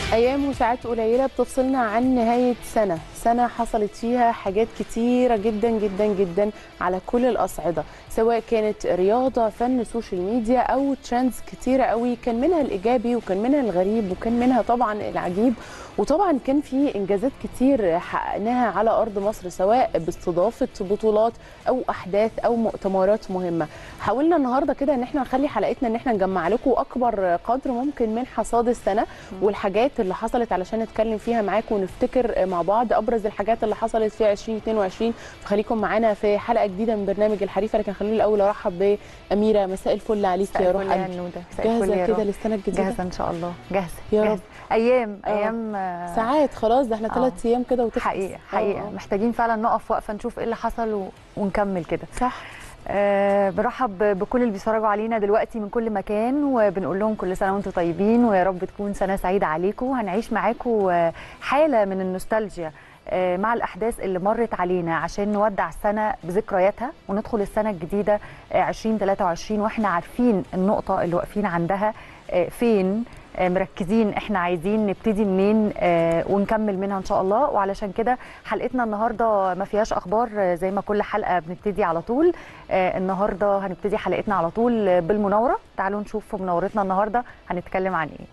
ايام وساعات قليله بتفصلنا عن نهايه سنه سنه حصلت فيها حاجات كتيره جدا جدا جدا على كل الاصعده سواء كانت رياضه فن سوشيال ميديا او ترندز كتيره قوي كان منها الايجابي وكان منها الغريب وكان منها طبعا العجيب وطبعا كان في انجازات كتير حققناها على ارض مصر سواء باستضافه بطولات او احداث او مؤتمرات مهمه حاولنا النهارده كده ان احنا نخلي حلقتنا ان احنا نجمع لكم اكبر قدر ممكن من حصاد السنه والحاجات اللي حصلت علشان نتكلم فيها معاكم ونفتكر مع بعض ابرز الحاجات اللي حصلت في 2022 فخليكم معانا في حلقه جديده من برنامج الحريفه لكن خلوني الاول ارحب باميره مساء الفل عليك يا روح مساء الفل يا قلبي نودة مساء الفل جاهزه يا كده روح. للسنه الجديده جاهزه ان شاء الله جاهزه يا جاهزة. رب. ايام آه. ايام آه، ساعات خلاص ده احنا آه. ثلاث ايام كده وتخلص حقيقه حقيقه آه. محتاجين فعلا نقف وقفه نشوف ايه اللي حصل و... ونكمل كده صح أه برحب بكل اللي بيتفرجوا علينا دلوقتي من كل مكان وبنقول لهم كل سنه وانتم طيبين ويا رب تكون سنه سعيده عليكم هنعيش معاكم آه، حاله من النوستالجيا آه، مع الاحداث اللي مرت علينا عشان نودع السنه بذكرياتها وندخل السنه الجديده آه، 2023 واحنا عارفين النقطه اللي واقفين عندها آه، فين آه، مركزين احنا عايزين نبتدي منين آه، ونكمل منها ان شاء الله وعلشان كده حلقتنا النهارده ما فيهاش اخبار آه، زي ما كل حلقه بنبتدي على طول آه، النهارده هنبتدي حلقتنا على طول آه، بالمناوره تعالوا نشوف في مناورتنا النهارده هنتكلم عن ايه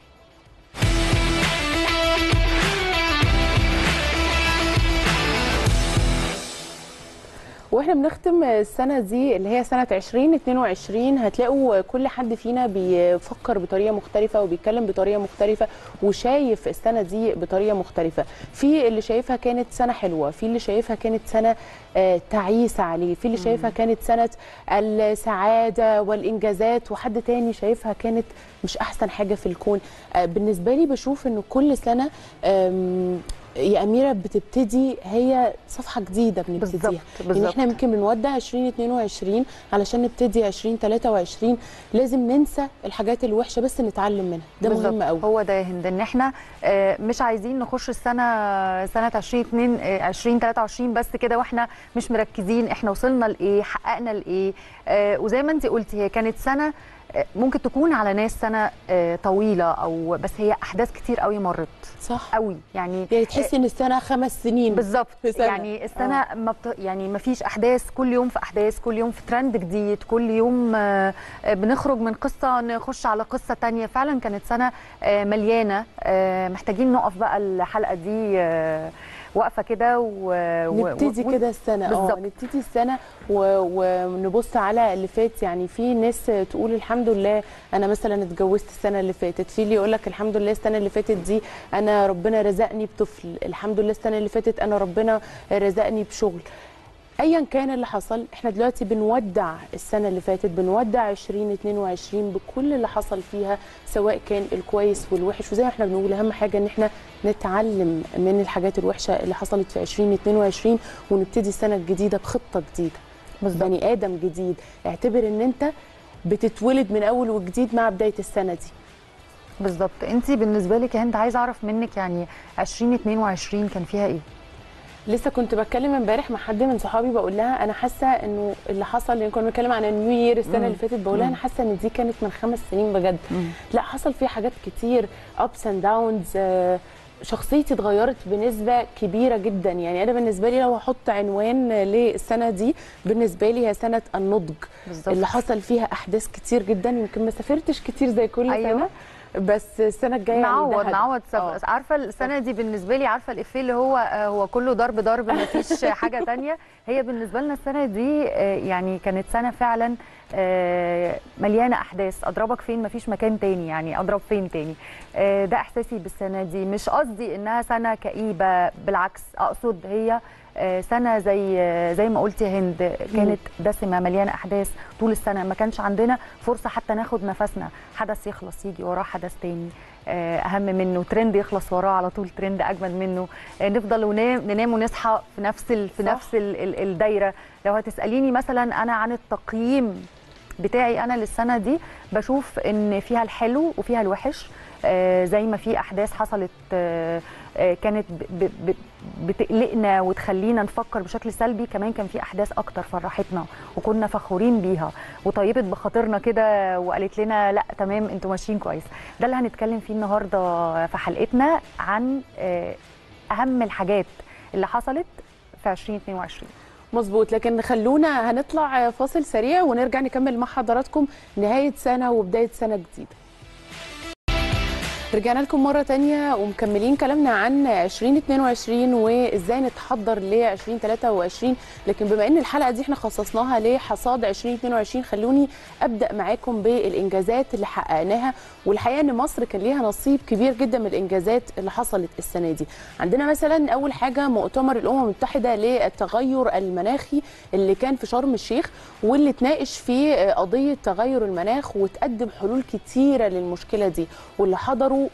واحنا بنختم السنه دي اللي هي سنه 2022 هتلاقوا كل حد فينا بيفكر بطريقه مختلفه وبيتكلم بطريقه مختلفه وشايف السنه دي بطريقه مختلفه في اللي شايفها كانت سنه حلوه في اللي شايفها كانت سنه آه، تعيسه عليه في اللي شايفها كانت سنه السعاده والانجازات وحد تاني شايفها كانت مش احسن حاجه في الكون آه، بالنسبه لي بشوف انه كل سنه آم، يا اميره بتبتدي هي صفحه جديده بنبتديها بالظبط يعني بالظبط احنا يمكن بنودع 2022 علشان نبتدي 2023 لازم ننسى الحاجات الوحشه بس نتعلم منها ده بالظبط. مهم قوي هو ده يا هند ان احنا آه، مش عايزين نخش السنه سنه 2022 آه، 2023 بس كده واحنا مش مركزين احنا وصلنا لايه حققنا لايه آه، وزي ما انت قلتي هي كانت سنه آه، ممكن تكون على ناس سنه آه، طويله او بس هي احداث كتير قوي مرت صح قوي يعني يعني تحسي ان السنه خمس سنين بالظبط في سنة. يعني السنه ما بت... يعني ما فيش احداث كل يوم في احداث كل يوم في ترند جديد كل يوم آه، آه، بنخرج من قصه نخش على قصه تانية فعلا كانت سنه آه، مليانه آه، محتاجين نقف بقى الحلقه دي آه، واقفه كده و... و- نبتدي و- كده السنه اه بالظبط. نبتدي السنه و- ونبص على اللي فات يعني في ناس تقول الحمد لله انا مثلا اتجوزت السنه اللي فاتت في اللي يقول لك الحمد لله السنه اللي فاتت دي انا ربنا رزقني بطفل الحمد لله السنه اللي فاتت انا ربنا رزقني بشغل ايا كان اللي حصل احنا دلوقتي بنودع السنه اللي فاتت بنودع 2022 بكل اللي حصل فيها سواء كان الكويس والوحش وزي ما احنا بنقول اهم حاجه ان احنا نتعلم من الحاجات الوحشه اللي حصلت في 2022 ونبتدي السنه الجديده بخطه جديده بني ادم جديد اعتبر ان انت بتتولد من اول وجديد مع بدايه السنه دي بالظبط انت بالنسبه لك يا هند عايزه اعرف منك يعني 2022 كان فيها ايه لسه كنت بتكلم امبارح مع حد من صحابي بقول لها انا حاسه انه اللي حصل يعني كنا بنتكلم عن النيو يير السنه مم. اللي فاتت بقول لها مم. انا حاسه ان دي كانت من خمس سنين بجد لا حصل فيها حاجات كتير ابس اند داونز شخصيتي اتغيرت بنسبه كبيره جدا يعني انا بالنسبه لي لو هحط عنوان للسنه دي بالنسبه لي هي سنه النضج بالظبط اللي حصل فيها احداث كتير جدا يمكن ما سافرتش كتير زي كل أيوة. سنه بس السنه الجايه نعوض يعني ده نعوض هدف. آه. سف... عارفه السنه دي بالنسبه لي عارفه الافيه اللي هو آه، هو كله ضرب ضرب ما فيش حاجه تانية هي بالنسبه لنا السنه دي آه، يعني كانت سنه فعلا آه، مليانه احداث اضربك فين ما فيش مكان تاني يعني اضرب فين تاني آه، ده احساسي بالسنه دي مش قصدي انها سنه كئيبه بالعكس اقصد هي آه، سنه زي آه، زي ما قلت يا هند كانت دسمه مليانه احداث طول السنه ما كانش عندنا فرصه حتى ناخد نفسنا حدث يخلص يجي وراه حدث تاني آه، اهم منه ترند يخلص وراه على طول ترند اجمد منه آه، نفضل ونام ننام ونصحى في نفس ال... في صح. نفس ال... ال- الدايره لو هتساليني مثلا انا عن التقييم بتاعي انا للسنه دي بشوف ان فيها الحلو وفيها الوحش آه، زي ما في احداث حصلت آه، آه، كانت ب- ب- ب- بتقلقنا وتخلينا نفكر بشكل سلبي كمان كان في احداث اكتر فرحتنا وكنا فخورين بيها وطيبت بخاطرنا كده وقالت لنا لا تمام انتوا ماشيين كويس ده اللي هنتكلم فيه النهارده في حلقتنا عن آه، اهم الحاجات اللي حصلت في 2022 مظبوط لكن خلونا هنطلع فاصل سريع ونرجع نكمل مع حضراتكم نهاية سنة وبداية سنة جديدة رجعنا لكم مرة تانية ومكملين كلامنا عن 2022 وازاي نتحضر ل 2023 لكن بما ان الحلقة دي احنا خصصناها لحصاد 2022 خلوني ابدأ معاكم بالانجازات اللي حققناها والحقيقة ان مصر كان ليها نصيب كبير جدا من الانجازات اللي حصلت السنة دي عندنا مثلا اول حاجة مؤتمر الامم المتحدة للتغير المناخي اللي كان في شرم الشيخ واللي اتناقش فيه قضية تغير المناخ وتقدم حلول كتيرة للمشكلة دي واللي حضروا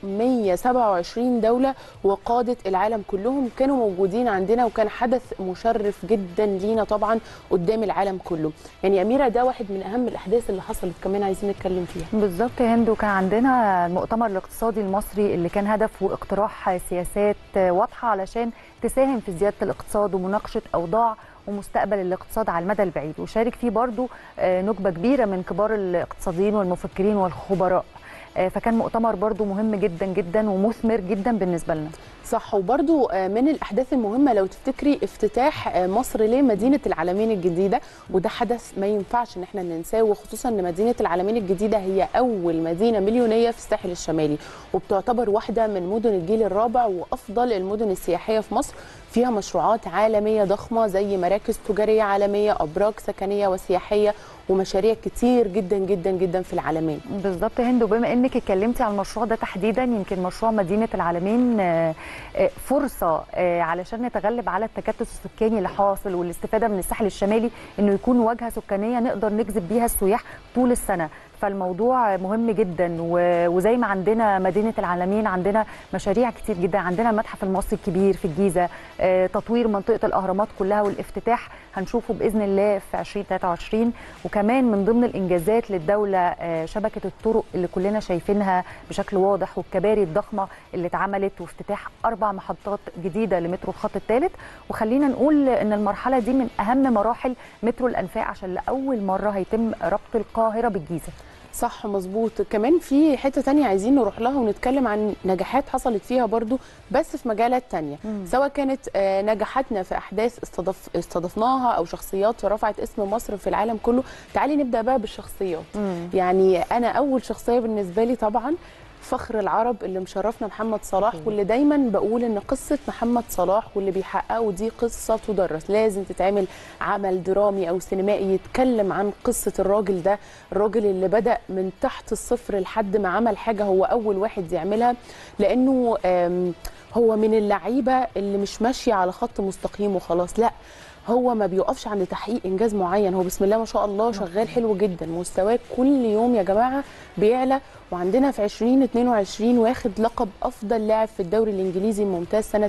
127 دولة وقادة العالم كلهم كانوا موجودين عندنا وكان حدث مشرف جدا لينا طبعا قدام العالم كله يعني أميرة ده واحد من أهم الأحداث اللي حصلت كمان عايزين نتكلم فيها بالظبط يا هند وكان عندنا المؤتمر الاقتصادي المصري اللي كان هدفه اقتراح سياسات واضحه علشان تساهم في زياده الاقتصاد ومناقشه اوضاع ومستقبل الاقتصاد على المدى البعيد وشارك فيه برضو آه، نخبه كبيره من كبار الاقتصاديين والمفكرين والخبراء آه، فكان مؤتمر برضو مهم جدا جدا ومثمر جدا بالنسبه لنا صح وبرضو آه، من الأحداث المهمة لو تفتكري افتتاح آه، مصر لمدينة العالمين الجديدة وده حدث ما ينفعش ان احنا ننساه وخصوصا ان مدينة العالمين الجديدة هي أول مدينة مليونية في الساحل الشمالي وبتعتبر واحدة من مدن الجيل الرابع وأفضل المدن السياحية في مصر فيها مشروعات عالمية ضخمة زي مراكز تجارية عالمية أبراج سكنية وسياحية ومشاريع كتير جدا جدا جدا في العالمين بالظبط يا هند وبما انك اتكلمتي عن المشروع ده تحديدا يمكن مشروع مدينه العالمين آه، آه، فرصه آه، علشان نتغلب على التكتس السكاني اللي حاصل والاستفاده من الساحل الشمالي انه يكون واجهه سكانيه نقدر نجذب بيها السياح طول السنه فالموضوع مهم جدا و- وزي ما عندنا مدينه العالمين عندنا مشاريع كتير جدا عندنا المتحف المصري الكبير في الجيزه آه، تطوير منطقه الاهرامات كلها والافتتاح هنشوفه باذن الله في 2023 وكمان من ضمن الانجازات للدوله آه، شبكه الطرق اللي كلنا شايفينها بشكل واضح والكباري الضخمه اللي اتعملت وافتتاح اربع محطات جديده لمترو الخط الثالث وخلينا نقول ان المرحله دي من اهم مراحل مترو الانفاق عشان لاول مره هيتم ربط القاهره بالجيزه صح مظبوط كمان في حتة تانية عايزين نروح لها ونتكلم عن نجاحات حصلت فيها برضو بس في مجالات تانية مم. سواء كانت آه، نجاحاتنا في أحداث استضف استضفناها أو شخصيات رفعت اسم مصر في العالم كله تعالي نبدأ بقى بالشخصيات يعني أنا أول شخصية بالنسبة لي طبعا فخر العرب اللي مشرفنا محمد صلاح أكيد. واللي دايما بقول ان قصه محمد صلاح واللي بيحققه دي قصه تدرس لازم تتعمل عمل درامي او سينمائي يتكلم عن قصه الراجل ده الراجل اللي بدا من تحت الصفر لحد ما عمل حاجه هو اول واحد يعملها لانه آم، هو من اللعيبه اللي مش ماشيه على خط مستقيم وخلاص لا هو ما بيوقفش عند تحقيق انجاز معين هو بسم الله ما شاء الله شغال حلو جدا مستواه كل يوم يا جماعه بيعلى وعندنا في 2022 واخد لقب افضل لاعب في الدوري الانجليزي الممتاز سنه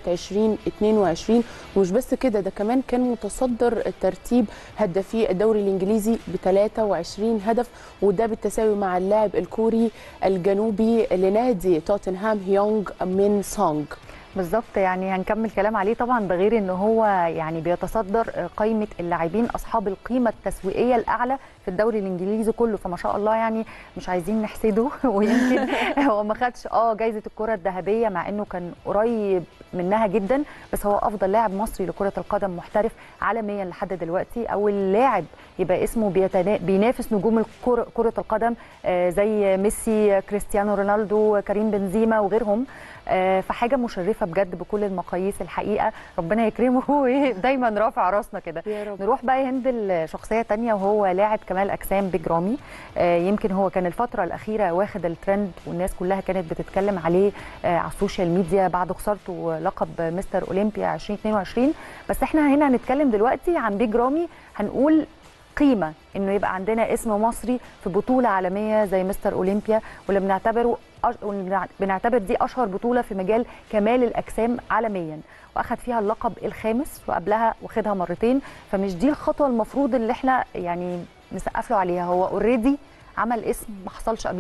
2022 ومش بس كده ده كمان كان متصدر ترتيب هدافي الدوري الانجليزي ب 23 هدف وده بالتساوي مع اللاعب الكوري الجنوبي لنادي توتنهام هيونغ من سونغ بالظبط يعني هنكمل كلام عليه طبعا ده غير ان هو يعني بيتصدر قائمه اللاعبين اصحاب القيمه التسويقيه الاعلى في الدوري الانجليزي كله فما شاء الله يعني مش عايزين نحسده ويمكن هو ما خدش اه جايزه الكره الذهبيه مع انه كان قريب منها جدا بس هو افضل لاعب مصري لكره القدم محترف عالميا لحد دلوقتي اول لاعب يبقى اسمه بيتنا... بينافس نجوم الكره كره القدم آه زي ميسي كريستيانو رونالدو كريم بنزيما وغيرهم آه فحاجه مشرفه بجد بكل المقاييس الحقيقه ربنا يكرمه ودايما رافع راسنا كده يا رب نروح بقى يا هند لشخصيه تانية وهو لاعب كمال اجسام بيج رامي آه يمكن هو كان الفتره الاخيره واخد الترند والناس كلها كانت بتتكلم عليه آه على السوشيال ميديا بعد خسارته لقب مستر اولمبيا 2022 بس احنا هنا هنتكلم دلوقتي عن بيج رامي هنقول قيمه انه يبقى عندنا اسم مصري في بطوله عالميه زي مستر اولمبيا واللي بنعتبره أش... واللي بنعتبر دي اشهر بطوله في مجال كمال الاجسام عالميا واخد فيها اللقب الخامس وقبلها واخدها مرتين فمش دي الخطوه المفروض اللي احنا يعني نسقف له عليها هو اوريدي عمل اسم ما حصلش قبل كده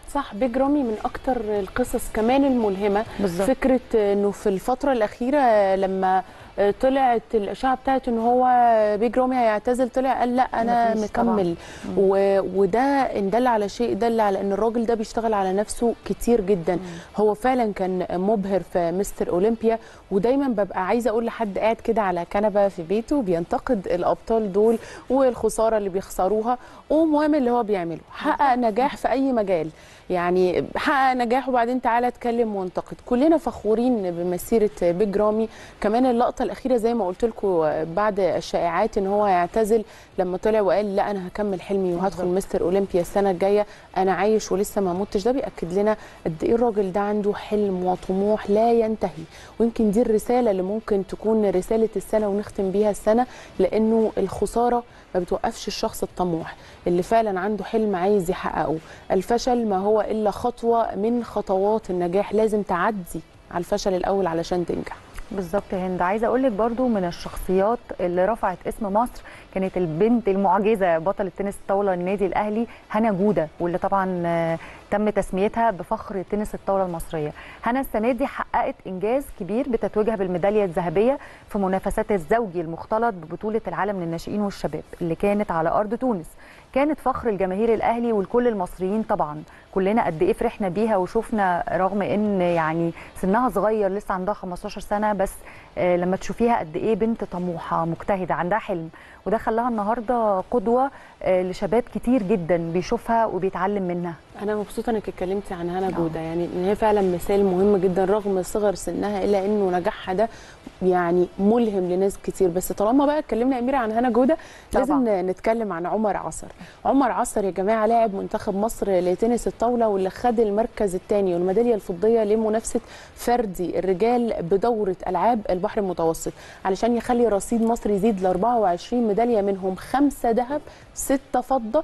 صح بيج رامي من اكتر القصص كمان الملهمه بالظبط فكره انه في الفتره الاخيره لما طلعت الاشاعه بتاعت ان هو بيج رامي هيعتزل طلع قال لا انا مفيش مكمل و... وده ان دل على شيء دل على ان الراجل ده بيشتغل على نفسه كتير جدا هو فعلا كان مبهر في مستر اولمبيا ودايما ببقى عايزه اقول لحد قاعد كده على كنبه في بيته بينتقد الابطال دول والخساره اللي بيخسروها ومهم اللي هو بيعمله حقق نجاح في اي مجال يعني حقق نجاح وبعدين تعالى اتكلم وانتقد كلنا فخورين بمسيره بيج رامي كمان اللقطه الاخيره زي ما قلت لكم بعد الشائعات ان هو هيعتزل لما طلع وقال لا انا هكمل حلمي وهدخل مستر اولمبيا السنه الجايه انا عايش ولسه ما متش ده بياكد لنا قد ايه الراجل ده عنده حلم وطموح لا ينتهي ويمكن دي الرساله اللي ممكن تكون رساله السنه ونختم بيها السنه لانه الخساره ما بتوقفش الشخص الطموح اللي فعلا عنده حلم عايز يحققه الفشل ما هو الا خطوه من خطوات النجاح لازم تعدي على الفشل الاول علشان تنجح بالظبط يا هند عايزه اقول لك برضو من الشخصيات اللي رفعت اسم مصر كانت البنت المعجزه بطله تنس الطاوله النادي الاهلي هنا جوده واللي طبعا آه، تم تسميتها بفخر تنس الطاوله المصريه هنا السنه دي حققت انجاز كبير بتتويجها بالميداليه الذهبيه في منافسات الزوجي المختلط ببطوله العالم للناشئين والشباب اللي كانت على ارض تونس كانت فخر الجماهير الاهلي ولكل المصريين طبعا كلنا قد ايه فرحنا بيها وشفنا رغم ان يعني سنها صغير لسه عندها 15 سنه بس آه، لما تشوفيها قد ايه بنت طموحه مجتهده عندها حلم وده خلاها النهارده قدوه آه، لشباب كتير جدا بيشوفها وبيتعلم منها انا مبسوطه انك اتكلمتي عن هنا جوده يعني ان هي فعلا مثال مهم جدا رغم صغر سنها الا انه نجاحها ده يعني ملهم لناس كتير بس طالما بقى اتكلمنا يا اميره عن هنا جوده طبعاً. لازم نتكلم عن عمر عصر عمر عصر يا جماعه لاعب منتخب مصر لتنس الطاوله واللي خد المركز الثاني والميداليه الفضيه لمنافسه فردي الرجال بدوره العاب البحر المتوسط علشان يخلي رصيد مصر يزيد ل 24 ميداليه منهم خمسه ذهب سته فضه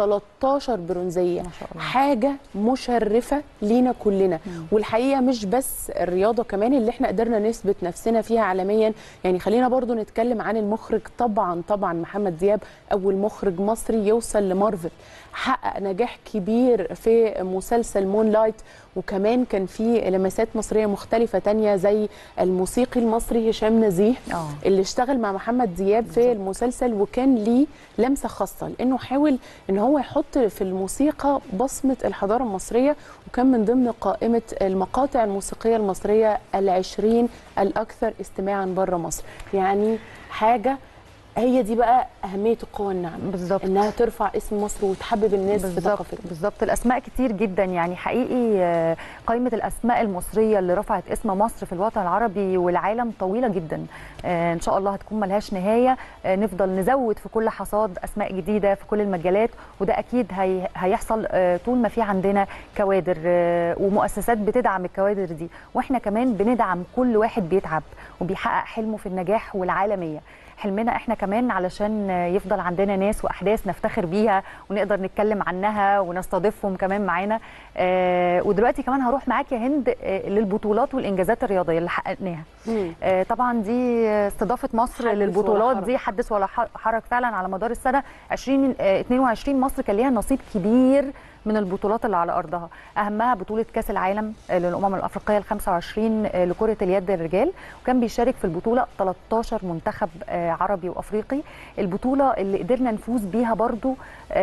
13 برونزيه ما شاء الله. حاجه مشرفه لينا كلنا والحقيقه مش بس الرياضه كمان اللي احنا قدرنا نثبت نفسنا فيها عالميا يعني خلينا برضو نتكلم عن المخرج طبعا طبعا محمد دياب اول مخرج مصري يوصل لمارفل حقق نجاح كبير في مسلسل مون لايت وكمان كان في لمسات مصريه مختلفه تانية زي الموسيقي المصري هشام نزيه اه اللي اشتغل مع محمد دياب في المسلسل وكان ليه لمسه خاصه لانه حاول ان هو يحط في الموسيقى بصمه الحضاره المصريه وكان من ضمن قائمه المقاطع الموسيقيه المصريه العشرين الاكثر استماعا بره مصر يعني حاجه هي دي بقى اهميه القوى الناعمه بالظبط انها ترفع اسم مصر وتحبب الناس في بالظبط ثقافتنا بالظبط الاسماء كتير جدا يعني حقيقي آه، قائمه الاسماء المصريه اللي رفعت اسم مصر في الوطن العربي والعالم طويله جدا آه، ان شاء الله هتكون ملهاش نهايه آه، نفضل نزود في كل حصاد اسماء جديده في كل المجالات وده اكيد هي هيحصل آه، طول ما في عندنا كوادر آه، ومؤسسات بتدعم الكوادر دي واحنا كمان بندعم كل واحد بيتعب وبيحقق حلمه في النجاح والعالميه حلمنا احنا كمان علشان يفضل عندنا ناس واحداث نفتخر بيها ونقدر نتكلم عنها ونستضيفهم كمان معانا آه ودلوقتي كمان هروح معاك يا هند آه للبطولات والانجازات الرياضيه اللي حققناها مم. آه طبعا دي استضافه مصر حدث ولا للبطولات حرج. دي حدث ولا ح- حرج فعلا على مدار السنه 20 آه 22 مصر كان ليها نصيب كبير من البطولات اللي على ارضها اهمها بطوله كاس العالم آه، للامم الافريقيه ال 25 آه، لكره اليد الرجال وكان بيشارك في البطوله 13 منتخب آه، عربي وافريقي البطوله اللي قدرنا نفوز بيها برضو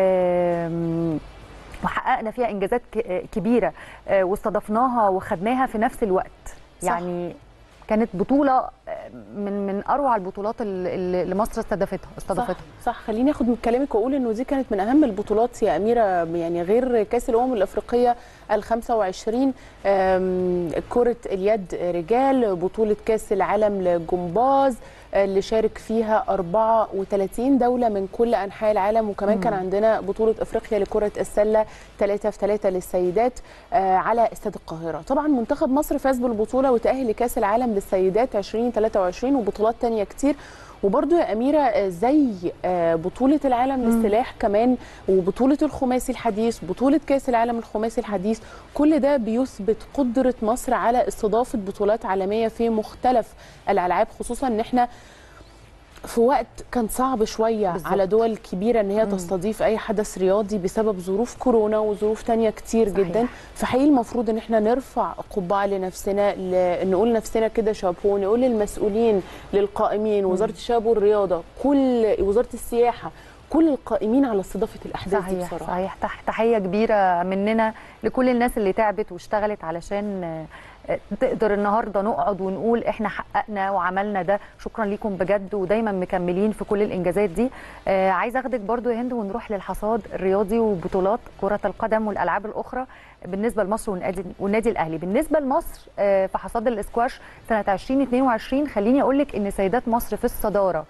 آم، وحققنا فيها انجازات ك- آه، كبيره آه، واستضفناها وخدناها في نفس الوقت صح. يعني كانت بطوله آه، من من اروع البطولات اللي اللي مصر استضافتها صح استضافتها صح خليني اخد من كلامك واقول انه دي كانت من اهم البطولات يا اميره يعني غير كاس الامم الافريقيه ال 25 آم، كره اليد رجال بطوله كاس العالم للجمباز آه، اللي شارك فيها 34 دوله من كل انحاء العالم وكمان كان عندنا بطوله افريقيا لكره السله 3 في 3 للسيدات آه، على استاد القاهره طبعا منتخب مصر فاز بالبطوله وتاهل لكاس العالم للسيدات 2023 وبطولات تانية كتير وبرضو يا أميرة آه، زي آه، بطولة العالم للسلاح كمان وبطولة الخماسي الحديث بطولة كأس العالم الخماسي الحديث كل ده بيثبت قدرة مصر على استضافة بطولات عالمية في مختلف الألعاب خصوصا إن احنا في وقت كان صعب شويه بالظبط. على دول كبيره ان هي مم. تستضيف اي حدث رياضي بسبب ظروف كورونا وظروف تانية كتير صحيح. جدا فحقيقي المفروض ان احنا نرفع قبعه لنفسنا ل... نقول نفسنا كده شابو نقول للمسؤولين للقائمين وزاره الشباب والرياضه كل وزاره السياحه كل القائمين على استضافه الاحداث دي صحيح بصراحه صحيح تح- تحيه كبيره مننا لكل الناس اللي تعبت واشتغلت علشان آه، آه، تقدر النهارده نقعد ونقول احنا حققنا وعملنا ده شكرا ليكم بجد ودايما مكملين في كل الانجازات دي آه، عايزه اخدك برضو يا هند ونروح للحصاد الرياضي وبطولات كره القدم والالعاب الاخرى بالنسبه لمصر والنادي والنادي الاهلي بالنسبه لمصر آه، في حصاد الاسكواش سنه 2022 خليني اقول لك ان سيدات مصر في الصداره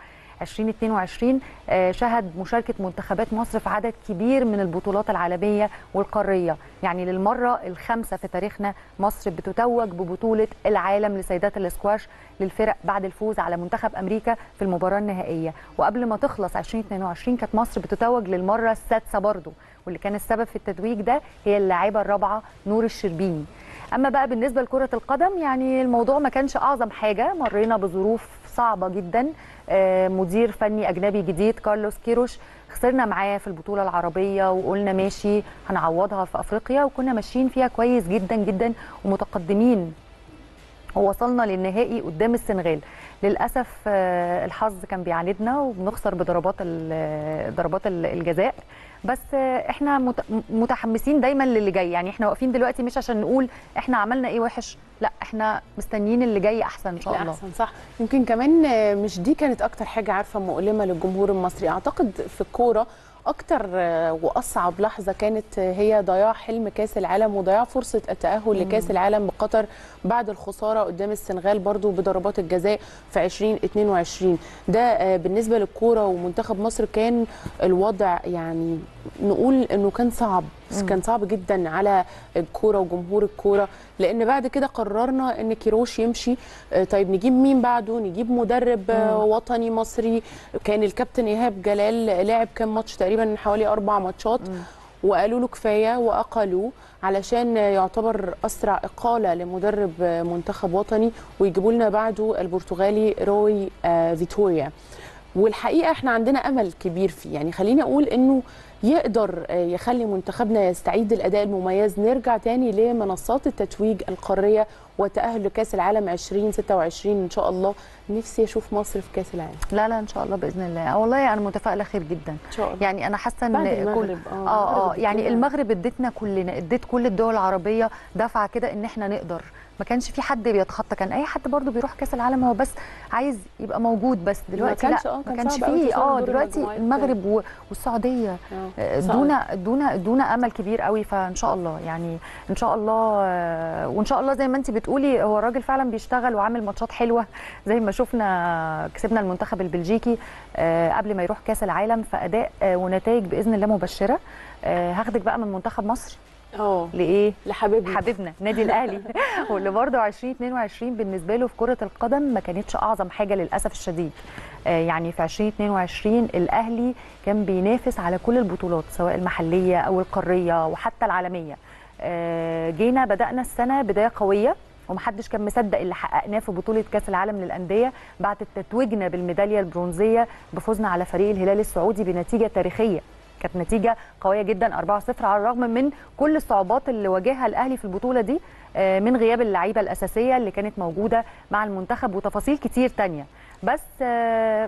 2022 آه، شهد مشاركة منتخبات مصر في عدد كبير من البطولات العالمية والقارية يعني للمرة الخامسة في تاريخنا مصر بتتوج ببطولة العالم لسيدات الاسكواش للفرق بعد الفوز على منتخب أمريكا في المباراة النهائية وقبل ما تخلص 2022 كانت مصر بتتوج للمرة السادسة برضو واللي كان السبب في التتويج ده هي اللاعبة الرابعة نور الشربيني اما بقى بالنسبه لكره القدم يعني الموضوع ما كانش اعظم حاجه مرينا بظروف صعبه جدا آه، مدير فني اجنبي جديد كارلوس كيروش خسرنا معاه في البطوله العربيه وقلنا ماشي هنعوضها في افريقيا وكنا ماشيين فيها كويس جدا جدا ومتقدمين ووصلنا للنهائي قدام السنغال للاسف آه، الحظ كان بيعاندنا وبنخسر بضربات ال- ضربات ال- الجزاء بس آه، احنا مت- متحمسين دايما للي جاي يعني احنا واقفين دلوقتي مش عشان نقول احنا عملنا ايه وحش لا احنا مستنيين اللي جاي احسن ان شاء لا الله احسن صح يمكن كمان آه، مش دي كانت اكتر حاجه عارفه مؤلمه للجمهور المصري اعتقد في الكوره اكتر آه، واصعب لحظه كانت آه، هي ضياع حلم كاس العالم وضياع فرصه التاهل لكاس العالم بقطر بعد الخساره قدام السنغال برضو بضربات الجزاء في 2022 ده آه، بالنسبه للكوره ومنتخب مصر كان الوضع يعني نقول انه كان صعب بس كان صعب جدا على الكوره وجمهور الكوره لان بعد كده قررنا ان كيروش يمشي آه، طيب نجيب مين بعده نجيب مدرب آه، وطني مصري كان الكابتن ايهاب جلال لعب كام ماتش تقريبا من حوالي اربع ماتشات وقالوا له كفايه واقلوه علشان يعتبر اسرع اقاله لمدرب آه، منتخب وطني ويجيبوا لنا بعده البرتغالي روي آه، فيتوريا والحقيقه احنا عندنا امل كبير فيه يعني خليني اقول انه يقدر آه، يخلي منتخبنا يستعيد الاداء المميز نرجع تاني لمنصات التتويج القاريه وتاهل لكاس العالم 2026 ان شاء الله نفسي اشوف مصر في كاس العالم لا لا ان شاء الله باذن الله والله انا متفائله خير جدا ان شاء الله يعني انا حاسه ان بعد كل- المغرب اه اه اه المغرب يعني ادتنا- المغرب ادتنا كلنا ادت كل الدول العربيه دفعه كده ان احنا نقدر ما كانش في حد بيتخطى كان اي حد برضو بيروح كاس العالم هو بس عايز يبقى موجود بس دلوقتي كانش- لا آه، ما كان كانش صعب أوي فيه توصلوا اه لدور دلوقتي المجموعات. المغرب و- والسعوديه آه، آه، صعب. ادونا ادونا ادونا امل كبير قوي فان شاء الله يعني ان شاء الله آه، وان شاء الله زي ما انت بتقولي هو الراجل فعلا بيشتغل وعامل ماتشات حلوه زي ما شفنا كسبنا المنتخب البلجيكي آه، قبل ما يروح كاس العالم فاداء آه، ونتائج باذن الله مبشره آه، هاخدك بقى من منتخب مصر اه لايه لحبيبنا حبيبنا نادي الاهلي واللي برضه 2022 بالنسبه له في كره القدم ما كانتش اعظم حاجه للاسف الشديد آه، يعني في 2022 الاهلي كان بينافس على كل البطولات سواء المحليه او القاريه وحتى العالميه آه، جينا بدانا السنه بدايه قويه ومحدش كان مصدق اللي حققناه في بطوله كاس العالم للانديه بعد تتويجنا بالميداليه البرونزيه بفوزنا على فريق الهلال السعودي بنتيجه تاريخيه كانت نتيجه قويه جدا 4-0 على الرغم من كل الصعوبات اللي واجهها الاهلي في البطوله دي آه، من غياب اللعيبه الاساسيه اللي كانت موجوده مع المنتخب وتفاصيل كتير تانية بس آه،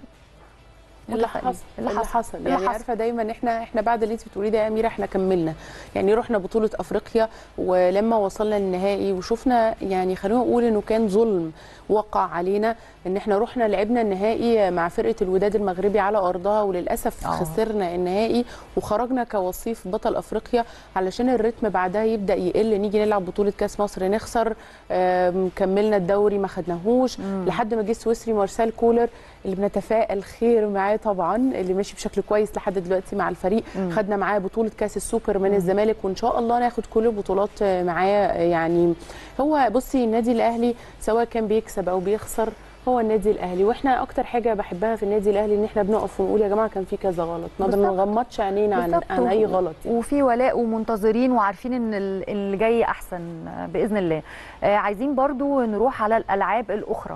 اللي متفائلين. حصل اللي اللي حصل. حصل اللي يعني حصل. عارفه دايما احنا احنا بعد اللي انت بتقوليه ده يا اميره احنا كملنا يعني رحنا بطوله افريقيا ولما وصلنا للنهائي وشفنا يعني خلينا نقول انه كان ظلم وقع علينا ان احنا رحنا لعبنا النهائي مع فرقه الوداد المغربي على ارضها وللاسف آه. خسرنا النهائي وخرجنا كوصيف بطل افريقيا علشان الريتم بعدها يبدا يقل نيجي نلعب بطوله كاس مصر نخسر آم، كملنا الدوري ما خدناهوش لحد ما جه السويسري مارسيل كولر اللي بنتفائل خير معاه طبعا اللي ماشي بشكل كويس لحد دلوقتي مع الفريق مم. خدنا معاه بطوله كاس السوبر من الزمالك وان شاء الله ناخد كل البطولات معاه يعني هو بصي النادي الاهلي سواء كان بيكسب او بيخسر هو النادي الاهلي واحنا اكتر حاجه بحبها في النادي الاهلي ان احنا بنقف ونقول يا جماعه كان في كذا غلط ما بالظبط. بنغمضش عينينا عن, بالظبط. عن اي غلط يعني. وفي ولاء ومنتظرين وعارفين ان ال- اللي جاي احسن آه، باذن الله آه، عايزين برضو نروح على الالعاب الاخرى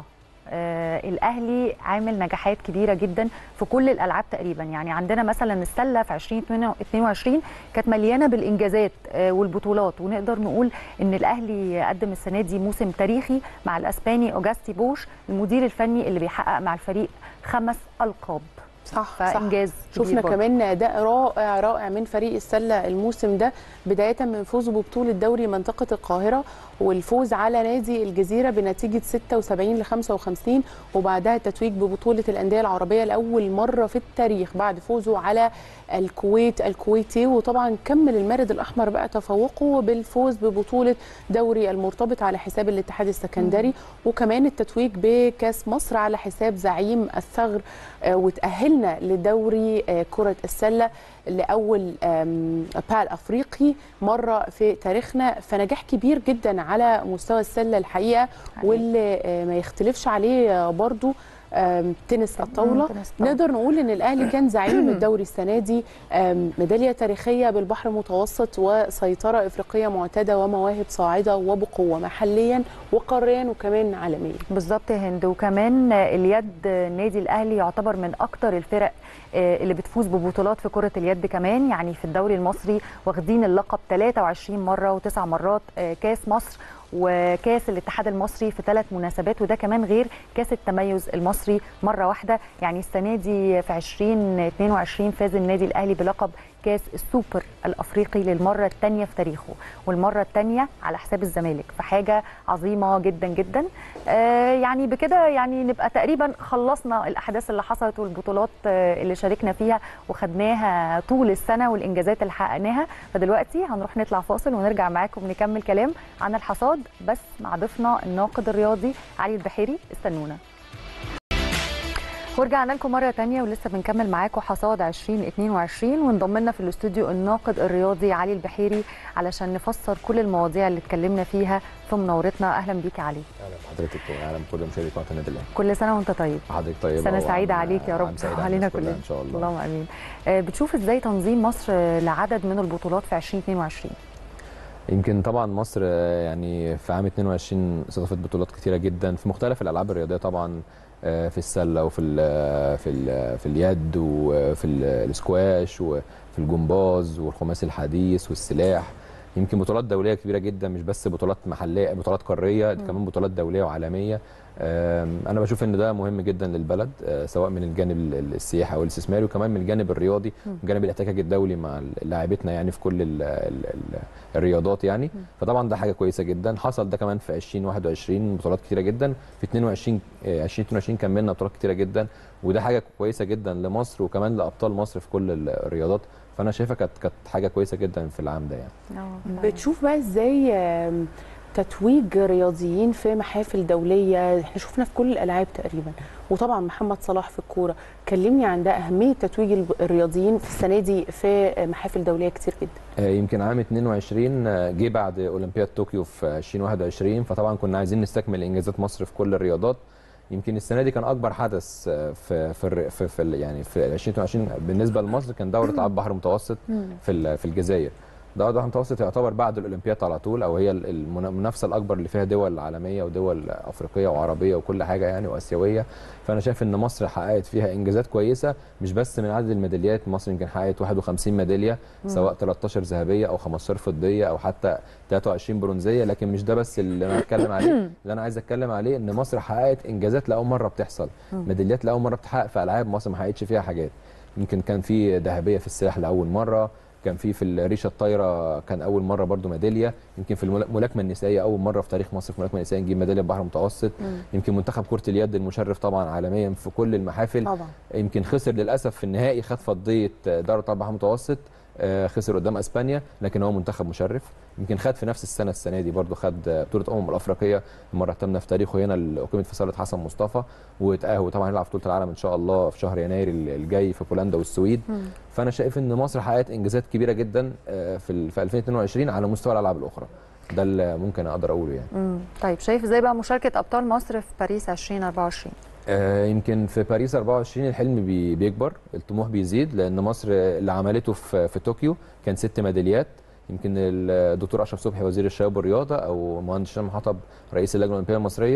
آه الاهلي عامل نجاحات كبيره جدا في كل الالعاب تقريبا يعني عندنا مثلا السله في 2022 كانت مليانه بالانجازات آه والبطولات ونقدر نقول ان الاهلي قدم السنه دي موسم تاريخي مع الاسباني اوجاستي بوش المدير الفني اللي بيحقق مع الفريق خمس القاب صح فانجاز صح. شفنا كمان اداء رائع رائع من فريق السله الموسم ده بدايه من فوزه ببطوله دوري منطقه القاهره والفوز على نادي الجزيره بنتيجه 76 ل 55 وبعدها التتويج ببطوله الانديه العربيه لاول مره في التاريخ بعد فوزه على الكويت الكويتي وطبعا كمل المارد الاحمر بقى تفوقه بالفوز ببطوله دوري المرتبط على حساب الاتحاد السكندري وكمان التتويج بكاس مصر على حساب زعيم الثغر وتاهلنا لدوري كره السله لاول بال افريقي مره في تاريخنا فنجاح كبير جدا على مستوى السله الحقيقه واللي ما يختلفش عليه برضو تنس الطاوله نقدر نقول ان الاهلي كان زعيم الدوري السنه دي ميداليه تاريخيه بالبحر المتوسط وسيطره افريقيه معتاده ومواهب صاعده وبقوه محليا وقاريا وكمان عالميا بالظبط يا هند وكمان اليد النادي الاهلي يعتبر من اكتر الفرق اللي بتفوز ببطولات في كره اليد كمان يعني في الدوري المصري واخدين اللقب 23 مره وتسع مرات كاس مصر وكاس الاتحاد المصري في ثلاث مناسبات وده كمان غير كاس التميز المصري مره واحده يعني السنه دي في 2022 فاز النادي الاهلي بلقب كاس السوبر الافريقي للمره الثانيه في تاريخه والمره الثانيه على حساب الزمالك فحاجه عظيمه جدا جدا آه يعني بكده يعني نبقى تقريبا خلصنا الاحداث اللي حصلت والبطولات آه اللي شاركنا فيها وخدناها طول السنه والانجازات اللي حققناها فدلوقتي هنروح نطلع فاصل ونرجع معاكم نكمل كلام عن الحصاد بس مع ضيفنا الناقد الرياضي علي البحيري استنونا ورجعنا لكم مرة تانية ولسه بنكمل معاكم حصاد 2022 وانضم لنا في الاستوديو الناقد الرياضي علي البحيري علشان نفسر كل المواضيع اللي اتكلمنا فيها في مناورتنا أهلا بيك يا علي أهلا بحضرتك وأهلا بكل مشاهدي قناة النادي الأهلي كل سنة وأنت طيب حضرتك طيب سنة سعيدة عليك يا رب علينا كلنا إن شاء الله اللهم آمين بتشوف إزاي تنظيم مصر لعدد من البطولات في 2022 يمكن طبعا مصر يعني في عام 22 استضافت بطولات كثيره جدا في مختلف الالعاب الرياضيه طبعا في السله وفي ال في ال في اليد وفي السكواش وفي الجمباز والخماسي الحديث والسلاح يمكن بطولات دوليه كبيره جدا مش بس بطولات محليه بطولات قاريه كمان بطولات دوليه وعالميه انا بشوف ان ده مهم جدا للبلد سواء من الجانب السياحي او الاستثماري وكمان من الجانب الرياضي وجانب الاحتكاك الدولي مع لاعبتنا يعني في كل ال ال ال الرياضات يعني فطبعا ده حاجه كويسه جدا حصل ده كمان في 2021 بطولات كتيره جدا في 22 2022 كملنا بطولات كتيره جدا وده حاجه كويسه جدا لمصر وكمان لابطال مصر في كل الرياضات فانا شايفها كانت كانت حاجه كويسه جدا في العام ده يعني بتشوف بقى ازاي تتويج رياضيين في محافل دوليه احنا شفنا في كل الالعاب تقريبا وطبعا محمد صلاح في الكوره كلمني عن ده اهميه تتويج الرياضيين في السنه دي في محافل دوليه كتير جدا يمكن عام 22 جه بعد اولمبياد طوكيو في 2021 فطبعا كنا عايزين نستكمل انجازات مصر في كل الرياضات يمكن السنه دي كان اكبر حدث في في في, في يعني في 2022 بالنسبه لمصر كان دوره العاب بحر المتوسط في في الجزائر دوري البحر المتوسط يعتبر بعد الاولمبياد على طول او هي المنافسه الاكبر اللي فيها دول عالميه ودول افريقيه وعربيه وكل حاجه يعني واسيويه فانا شايف ان مصر حققت فيها انجازات كويسه مش بس من عدد الميداليات مصر يمكن حققت 51 ميداليه سواء 13 ذهبيه او 15 فضيه او حتى 23 برونزيه لكن مش ده بس اللي انا هتكلم عليه اللي انا عايز اتكلم عليه ان مصر حققت انجازات لاول مره بتحصل ميداليات لاول مره بتحقق في العاب مصر ما حققتش فيها حاجات يمكن كان في ذهبيه في السلاح لاول مره كان في في الريشه الطايره كان اول مره برضو ميداليه يمكن في الملاكمه النسائيه اول مره في تاريخ مصر في الملاكمه النسائيه نجيب ميداليه بحر متوسط مم. يمكن منتخب كره اليد المشرف طبعا عالميا في كل المحافل طبعا. يمكن خسر للاسف في النهائي خد فضيه دوره البحر المتوسط خسر قدام اسبانيا لكن هو منتخب مشرف يمكن خد في نفس السنه السنه دي برضو خد بطوله امم الافريقيه المره الثامنه في تاريخه هنا اللي اقيمت في صاله حسن مصطفى وتاهل طبعا هيلعب بطوله العالم ان شاء الله في شهر يناير الجاي في بولندا والسويد م. فانا شايف ان مصر حققت انجازات كبيره جدا في في 2022 على مستوى الالعاب الاخرى ده اللي ممكن اقدر اقوله يعني مم. طيب شايف ازاي بقى مشاركه ابطال مصر في باريس 2024 آه يمكن في باريس 24 الحلم بي بيكبر الطموح بيزيد لان مصر اللي عملته في, في طوكيو كان ست ميداليات يمكن الدكتور اشرف صبحي وزير الشباب والرياضه او مهندس هشام حطب رئيس اللجنه الاولمبيه المصريه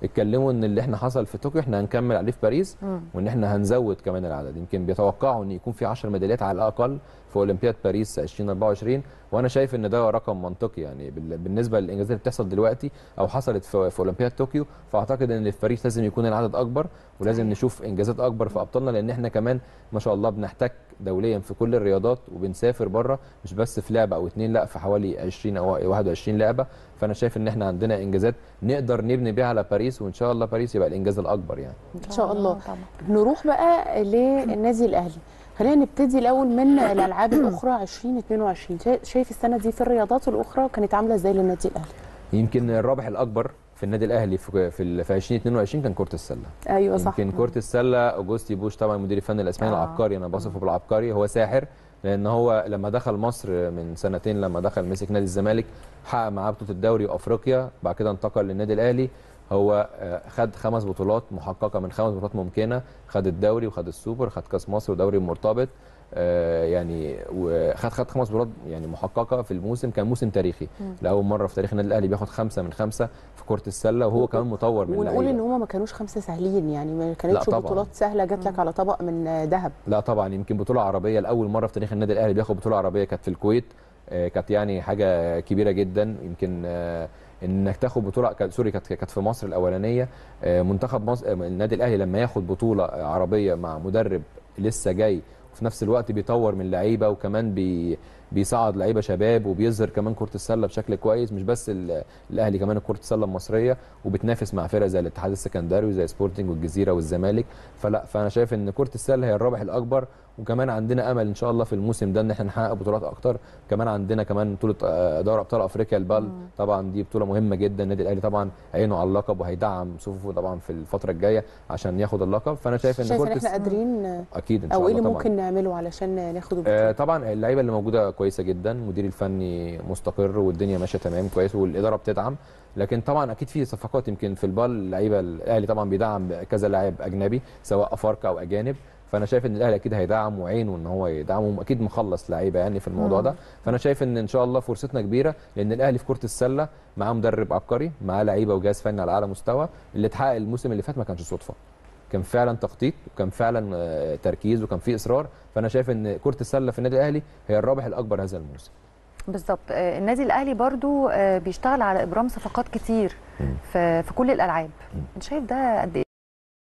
اتكلموا ان اللي احنا حصل في طوكيو احنا هنكمل عليه في باريس مم. وان احنا هنزود كمان العدد يمكن بيتوقعوا ان يكون في 10 ميداليات على الاقل في اولمبياد باريس 2024 وانا شايف ان ده رقم منطقي يعني بال- بالنسبه للانجازات اللي بتحصل دلوقتي او حصلت في, في اولمبياد طوكيو فاعتقد ان في باريس لازم يكون العدد اكبر ولازم صحيح. نشوف انجازات اكبر في ابطالنا لان احنا كمان ما شاء الله بنحتك دوليا في كل الرياضات وبنسافر بره مش بس في لعبه او اتنين لا في حوالي 20 او 21 لعبه فانا شايف ان احنا عندنا انجازات نقدر نبني بيها على باريس وان شاء الله باريس يبقى الانجاز الاكبر يعني ان شاء الله طبعا نروح بقى للنادي الاهلي خلينا نبتدي الاول من الالعاب الاخرى 2022 شا- شايف السنه دي في الرياضات الاخرى كانت عامله ازاي للنادي الاهلي يمكن الرابح الاكبر في النادي الاهلي في في ال- في 2022 كان كره السله ايوه صح يمكن كره السله اوجوستي بوش طبعا المدير الفني الاسباني آه. العبقري انا بصفه بالعبقري هو ساحر لان هو لما دخل مصر من سنتين لما دخل مسك نادي الزمالك حقق معاه بطوله الدوري وافريقيا بعد كده انتقل للنادي الاهلي هو آه، خد خمس بطولات محققه من خمس بطولات ممكنه خد الدوري وخد السوبر خد كاس مصر ودوري مرتبط آه، يعني وخد خد خمس بطولات يعني محققه في الموسم كان موسم تاريخي لاول مره في تاريخ النادي الاهلي بياخد خمسه من خمسه في كره السله وهو كمان مطور من ونقول ان اللعيبه هما ما كانوش خمسه سهلين يعني ما كانتش لا طبعاً. بطولات سهله جات لك على طبق من ذهب لا طبعا يمكن بطوله عربيه لاول مره في تاريخ النادي الاهلي بياخد بطوله عربيه كانت في الكويت آه، كانت يعني حاجه كبيره جدا يمكن آه، انك تاخد بطوله كانت- سوري كانت كانت في مصر الاولانيه آه، منتخب مصر آه، النادي الاهلي لما ياخد بطوله عربيه مع مدرب لسه جاي وفي نفس الوقت بيطور من لعيبه وكمان بي بيصعد لعيبه شباب وبيظهر كمان كره السله بشكل كويس مش بس ال- الاهلي كمان كره السله المصريه وبتنافس مع فرق زي الاتحاد السكندري وزي سبورتنج والجزيره والزمالك فلا فانا شايف ان كره السله هي الرابح الاكبر وكمان عندنا امل ان شاء الله في الموسم ده ان احنا نحقق بطولات اكتر كمان عندنا كمان بطوله آه، دوري ابطال افريقيا البال طبعا دي بطوله مهمه جدا النادي الاهلي طبعا عينه على اللقب وهيدعم صفوفه طبعا في الفتره الجايه عشان ياخد اللقب فانا شايف ان شايف ان كره احنا الس- قادرين آه، اكيد ان شاء او ايه الله اللي طبعا ممكن نعمله علشان ناخد آه البطوله طبعا اللعيبه اللي موجوده كويسه جدا المدير الفني مستقر والدنيا ماشيه تمام كويس والاداره بتدعم لكن طبعا اكيد في صفقات يمكن في البال اللعيبه الاهلي طبعا بيدعم كذا لاعب اجنبي سواء افارقه او اجانب فانا شايف ان الاهلي اكيد هيدعم وعينه ان هو يدعمهم اكيد مخلص لعيبه يعني في الموضوع ده فانا شايف ان ان شاء الله فرصتنا كبيره لان الاهلي في كره السله معاه مدرب عبقري معاه لعيبه وجهاز فني على اعلى مستوى اللي اتحقق الموسم اللي فات ما كانش صدفه كان فعلا تخطيط وكان فعلا آه، تركيز وكان في اصرار فانا شايف ان كره السله في النادي الاهلي هي الرابح الاكبر هذا الموسم بالظبط آه، النادي الاهلي برضو آه، بيشتغل على ابرام صفقات كتير في في كل الالعاب انت شايف ده قد ايه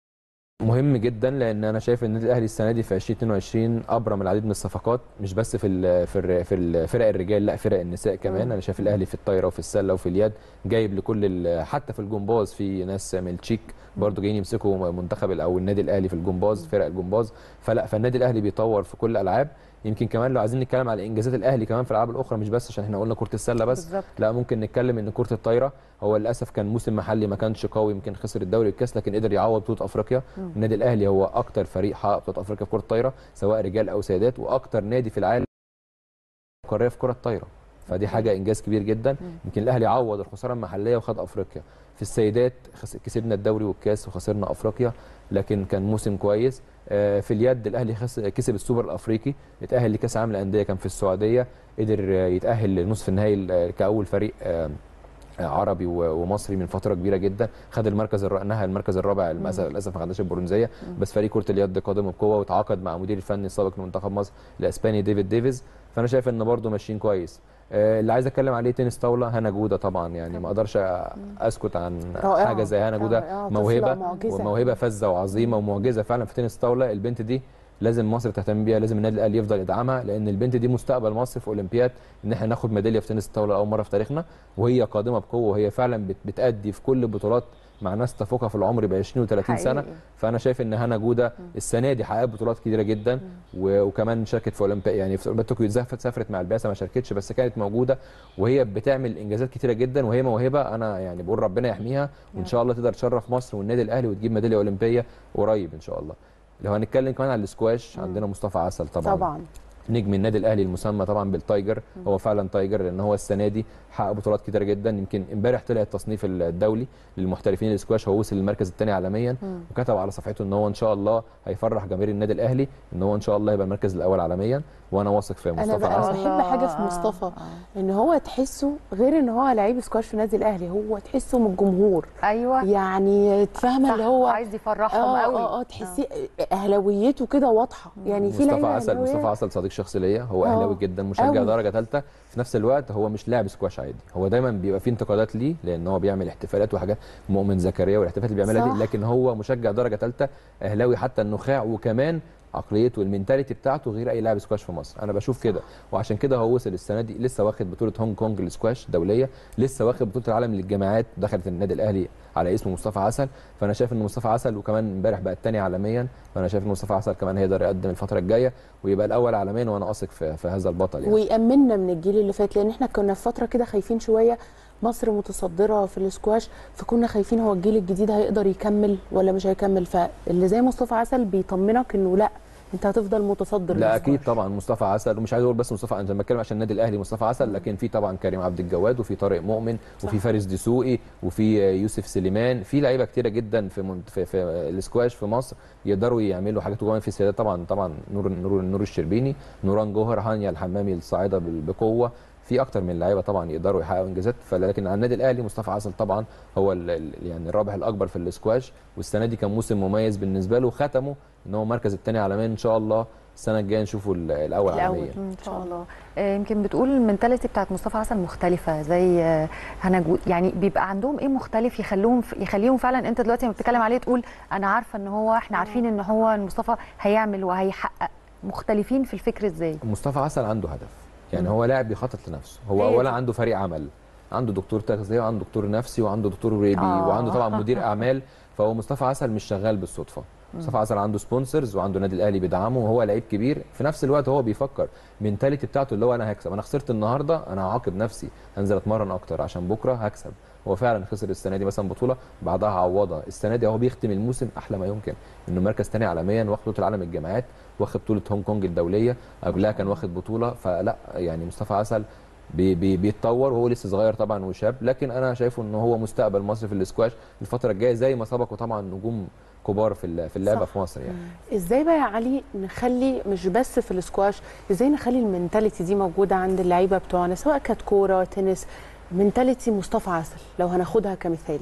مهم جدا لان انا شايف ان النادي الاهلي السنه دي في 2022 ابرم العديد من الصفقات مش بس في ال في ال في ال- فرق الرجال لا فرق النساء كمان انا شايف الاهلي في الطايره وفي السله وفي اليد جايب لكل ال- حتى في الجمباز في ناس من التشيك برضه جايين يمسكوا منتخب ال- او النادي الاهلي في الجمباز فرق الجمباز فلا فالنادي الاهلي بيطور في كل الالعاب يمكن كمان لو عايزين نتكلم على انجازات الاهلي كمان في الالعاب الاخرى مش بس عشان احنا قلنا كره السله بس بالظبط لا ممكن نتكلم ان كره الطايره هو للاسف كان موسم محلي ما كانش قوي يمكن خسر الدوري والكاس لكن قدر يعوض بطوله افريقيا النادي الاهلي هو اكتر فريق حقق بطوله افريقيا في كره الطايره سواء رجال او سيدات واكتر نادي في العالم قاريه في كره الطايره فدي حاجه انجاز كبير جدا يمكن الاهلي عوض الخساره المحليه وخد افريقيا في السيدات خس- كسبنا الدوري والكاس وخسرنا افريقيا لكن كان موسم كويس آه، في اليد الاهلي خس- كسب السوبر الافريقي اتاهل لكاس العالم للانديه كان في السعوديه قدر آه، يتاهل لنصف النهائي آه، كاول فريق آه، عربي و- ومصري من فتره كبيره جدا خد المركز الر... نهى المركز الرابع للاسف للاسف ما خدش البرونزيه بس فريق كره اليد قادم بقوه وتعاقد مع مدير الفني السابق لمنتخب مصر الاسباني ديفيد ديفيز فانا شايف ان برده ماشيين كويس آه، اللي عايز اتكلم عليه تنس طاوله هنا جوده طبعا يعني ما اقدرش اسكت عن رائعة. حاجه زي هنا جوده رائعة، طفلة موهبه معجزة. وموهبه فذه وعظيمه ومعجزه فعلا في تنس طاوله البنت دي لازم مصر تهتم بيها لازم النادي الاهلي يفضل يدعمها لان البنت دي مستقبل مصر في اولمبياد ان احنا ناخد ميداليه في تنس الطاوله اول مره في تاريخنا وهي قادمه بقوه وهي فعلا بت- بتأدي في كل البطولات مع ناس تفوقها في العمر ب 20 و30 سنه حقيقي. فانا شايف ان هنا جوده السنه دي حققت بطولات كتيره جدا و- وكمان شاركت في اولمبياد يعني في اولمبياد طوكيو زفت سافرت مع البعثه ما شاركتش بس كانت موجوده وهي بتعمل انجازات كتيره جدا وهي موهبه انا يعني بقول ربنا يحميها وان شاء الله تقدر تشرف مصر والنادي الاهلي وتجيب ميداليه اولمبيه قريب ان شاء الله لو هنتكلم كمان على السكواش عندنا مصطفى عسل طبعا طبعا نجم النادي الاهلي المسمى طبعا بالتايجر هو فعلا تايجر لان هو السنه دي حقق بطولات كتيره جدا يمكن امبارح طلع التصنيف الدولي للمحترفين الاسكواش هو وصل للمركز الثاني عالميا وكتب على صفحته ان هو ان شاء الله هيفرح جماهير النادي الاهلي ان هو ان شاء الله يبقى المركز الاول عالميا وانا واثق في انا مصطفى بقى عسل بحب حاجه في مصطفى ان هو تحسه غير ان هو لعيب سكواش في النادي الاهلي هو تحسه من الجمهور ايوه يعني تفهمه اللي هو عايز يفرحهم اه قوي اه اه تحسي اهلاويته كده واضحه يعني في مصطفى لعيبه عسل أهلاوية مصطفى عسل صديق شخصي ليا هو آه. اهلاوي جدا مشجع أوي. درجه ثالثه في نفس الوقت هو مش لاعب سكواش عادي هو دايما بيبقى فيه انتقادات ليه لان هو بيعمل احتفالات وحاجات مؤمن زكريا والاحتفالات اللي بيعملها صح. دي لكن هو مشجع درجه ثالثه اهلاوي حتى النخاع وكمان عقليته والمنتاليتي بتاعته غير اي لاعب سكواش في مصر انا بشوف كده وعشان كده هو وصل السنه دي لسه واخد بطوله هونج كونج السكواش دوليه لسه واخد بطوله العالم للجامعات دخلت النادي الاهلي على اسم مصطفى عسل فانا شايف ان مصطفى عسل وكمان امبارح بقى الثاني عالميا فانا شايف ان مصطفى عسل كمان هيقدر يقدم الفتره الجايه ويبقى الاول عالميا وانا اثق في, في هذا البطل يعني ويأمننا من الجيل اللي فات لان احنا كنا في فتره كده خايفين شويه مصر متصدره في الاسكواش فكنا خايفين هو الجيل الجديد هيقدر يكمل ولا مش هيكمل فاللي زي مصطفى عسل بيطمنك انه لا انت هتفضل متصدر لا للسكواش. اكيد طبعا مصطفى عسل ومش عايز اقول بس مصطفى انا بتكلم عشان النادي الاهلي مصطفى عسل لكن في طبعا كريم عبد الجواد وفي طارق مؤمن وفي صح. فارس دسوقي وفي يوسف سليمان في لعيبه كتيره جدا في من- في, في الاسكواش في مصر يقدروا يعملوا حاجات وكمان في السيدات طبعا طبعا نور نور نور الشربيني نوران جوهر هانيا الحمامي الصاعده بال- بقوه في اكتر من لعيبه طبعا يقدروا يحققوا انجازات فلكن على النادي الاهلي مصطفى عسل طبعا هو ال- ال- يعني الرابح الاكبر في الاسكواش والسنه دي كان موسم مميز بالنسبه له ختمه ان هو المركز الثاني عالميا ان شاء الله السنه الجايه نشوفه ال- الاول الأول. عالميا ان شاء الله آه، يمكن بتقول المنتاليتي بتاعت مصطفى حسن مختلفه زي آه، هنا جو- يعني بيبقى عندهم ايه مختلف يخلوهم يخليهم فعلا انت دلوقتي لما بتتكلم عليه تقول انا عارفه ان هو احنا عارفين ان هو مصطفى هيعمل وهيحقق مختلفين في الفكر ازاي مصطفى عسل عنده هدف يعني هو لاعب بيخطط لنفسه هو هي اولا دي. عنده فريق عمل عنده دكتور تغذيه وعنده دكتور نفسي وعنده دكتور ريبي آه. وعنده طبعا مدير اعمال فهو مصطفى عسل مش شغال بالصدفه مصطفى عسل عنده سبونسرز وعنده النادي الاهلي بيدعمه وهو لعيب كبير في نفس الوقت هو بيفكر منتاليتي بتاعته اللي هو انا هكسب انا خسرت النهارده انا هعاقب نفسي هنزل اتمرن اكتر عشان بكره هكسب هو فعلا خسر السنه دي مثلا بطوله بعدها عوضها السنه دي هو بيختم الموسم احلى ما يمكن انه مركز ثاني عالميا واخد بطوله العالم الجامعات واخد بطوله هونج كونج الدوليه قبلها كان واخد بطوله فلا يعني مصطفى عسل بي بي بيتطور وهو لسه صغير طبعا وشاب لكن انا شايفه ان هو مستقبل مصر في الاسكواش الفتره الجايه زي ما سبقوا طبعا نجوم كبار في ال- في اللعبه صح. في مصر يعني ازاي بقى يا علي نخلي مش بس في الاسكواش ازاي نخلي المنتاليتي دي موجوده عند اللعيبه بتوعنا سواء كانت كوره تنس منتاليتي مصطفى عسل لو هناخدها كمثال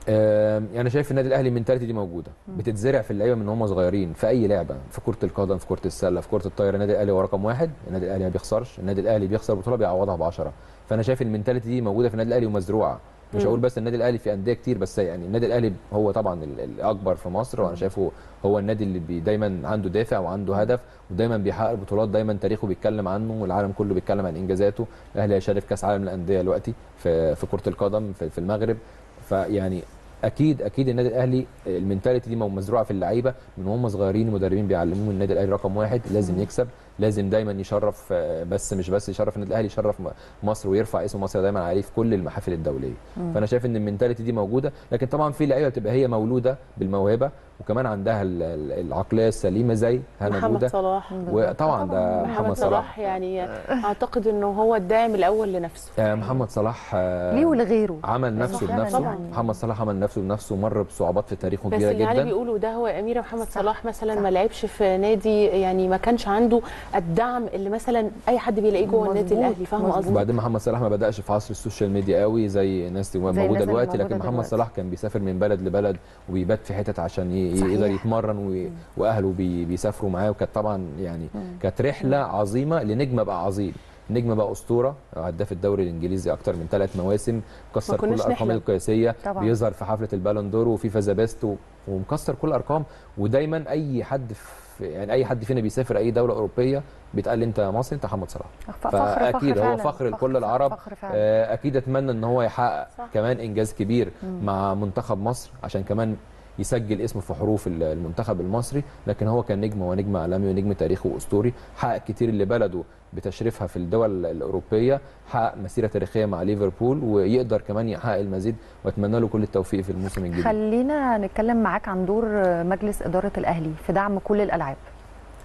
آم، يعني شايف النادي الاهلي المنتاليتي دي موجوده بتتزرع في اللعيبه من هم صغيرين في اي لعبه في كره القدم في كره السله في كره الطايره النادي الاهلي هو رقم واحد النادي الاهلي ما بيخسرش النادي الاهلي بيخسر بطوله بيعوضها ب 10 فانا شايف المنتاليتي دي موجوده في النادي الاهلي ومزروعه مش مم. هقول بس النادي الاهلي في انديه كتير بس يعني النادي الاهلي هو طبعا ال- الاكبر في مصر وانا شايفه هو النادي اللي بي دايما عنده دافع وعنده هدف ودايما بيحقق بطولات دايما تاريخه بيتكلم عنه والعالم كله بيتكلم عن انجازاته الاهلي هيشارك في كاس عالم الانديه دلوقتي في في كره القدم في, في المغرب فيعني اكيد اكيد النادي الاهلي المنتاليتي دي مزروعه في اللعيبه من هم صغيرين المدربين بيعلموهم النادي الاهلي رقم واحد لازم يكسب لازم دايما يشرف آه، بس مش بس يشرف النادي الاهلي يشرف م- مصر ويرفع اسم مصر دايما عليه في كل المحافل الدوليه فانا شايف ان المنتاليتي دي موجوده لكن طبعا في لعيبه بتبقى هي مولوده بالموهبه وكمان عندها ال- ال- العقليه السليمه زي هنا محمد جوده صلاح وطبعا ده محمد محمد صلاح صلاح يعني اعتقد انه هو الداعم الاول لنفسه آه، محمد صلاح آه، ليه ولغيره عمل نفسه صح، بنفسه طبعاً. محمد صلاح عمل نفسه بنفسه مر بصعوبات في تاريخه بس كبيره اللي علي جدا بيقولوا ده هو يا اميره محمد صح، صلاح مثلا صح. ما لعبش في نادي يعني ما كانش عنده الدعم اللي مثلا اي حد بيلاقيه جوه النادي مظبوط، الاهلي فاهمه مظبوط. قصدي وبعدين محمد صلاح ما بداش في عصر السوشيال ميديا قوي زي الناس اللي موجوده الناس اللي دلوقتي موجودة لكن محمد دلوقتي. صلاح كان بيسافر من بلد لبلد وبيبات في حتت عشان ي- صحيح. يقدر يتمرن و... واهله بي... بيسافروا معاه وكانت طبعا يعني كانت رحله عظيمه لنجم بقى عظيم نجم بقى اسطوره هداف الدوري الانجليزي اكتر من ثلاث مواسم كسر كل كناش الارقام نحلم. القياسيه طبعاً. بيظهر في حفله البالون دور وفي فازابيست و... ومكسر كل الارقام ودايما اي حد في يعني اي حد فينا بيسافر اي دوله اوروبيه بيتقال لي انت مصري انت محمد صلاح ف- فخر فاكيد هو فعلاً. فخر لكل العرب فخر فعلا آه، اكيد اتمنى ان هو يحقق صح. كمان انجاز كبير مع منتخب مصر عشان كمان يسجل اسمه في حروف ال- المنتخب المصري لكن هو كان نجم ونجم عالمي ونجم تاريخي واسطوري حقق كتير لبلده بتشريفها في الدول الاوروبيه حقق مسيره تاريخيه مع ليفربول ويقدر كمان يحقق المزيد واتمنى له كل التوفيق في الموسم الجديد خلينا نتكلم معاك عن دور مجلس اداره الاهلي في دعم كل الالعاب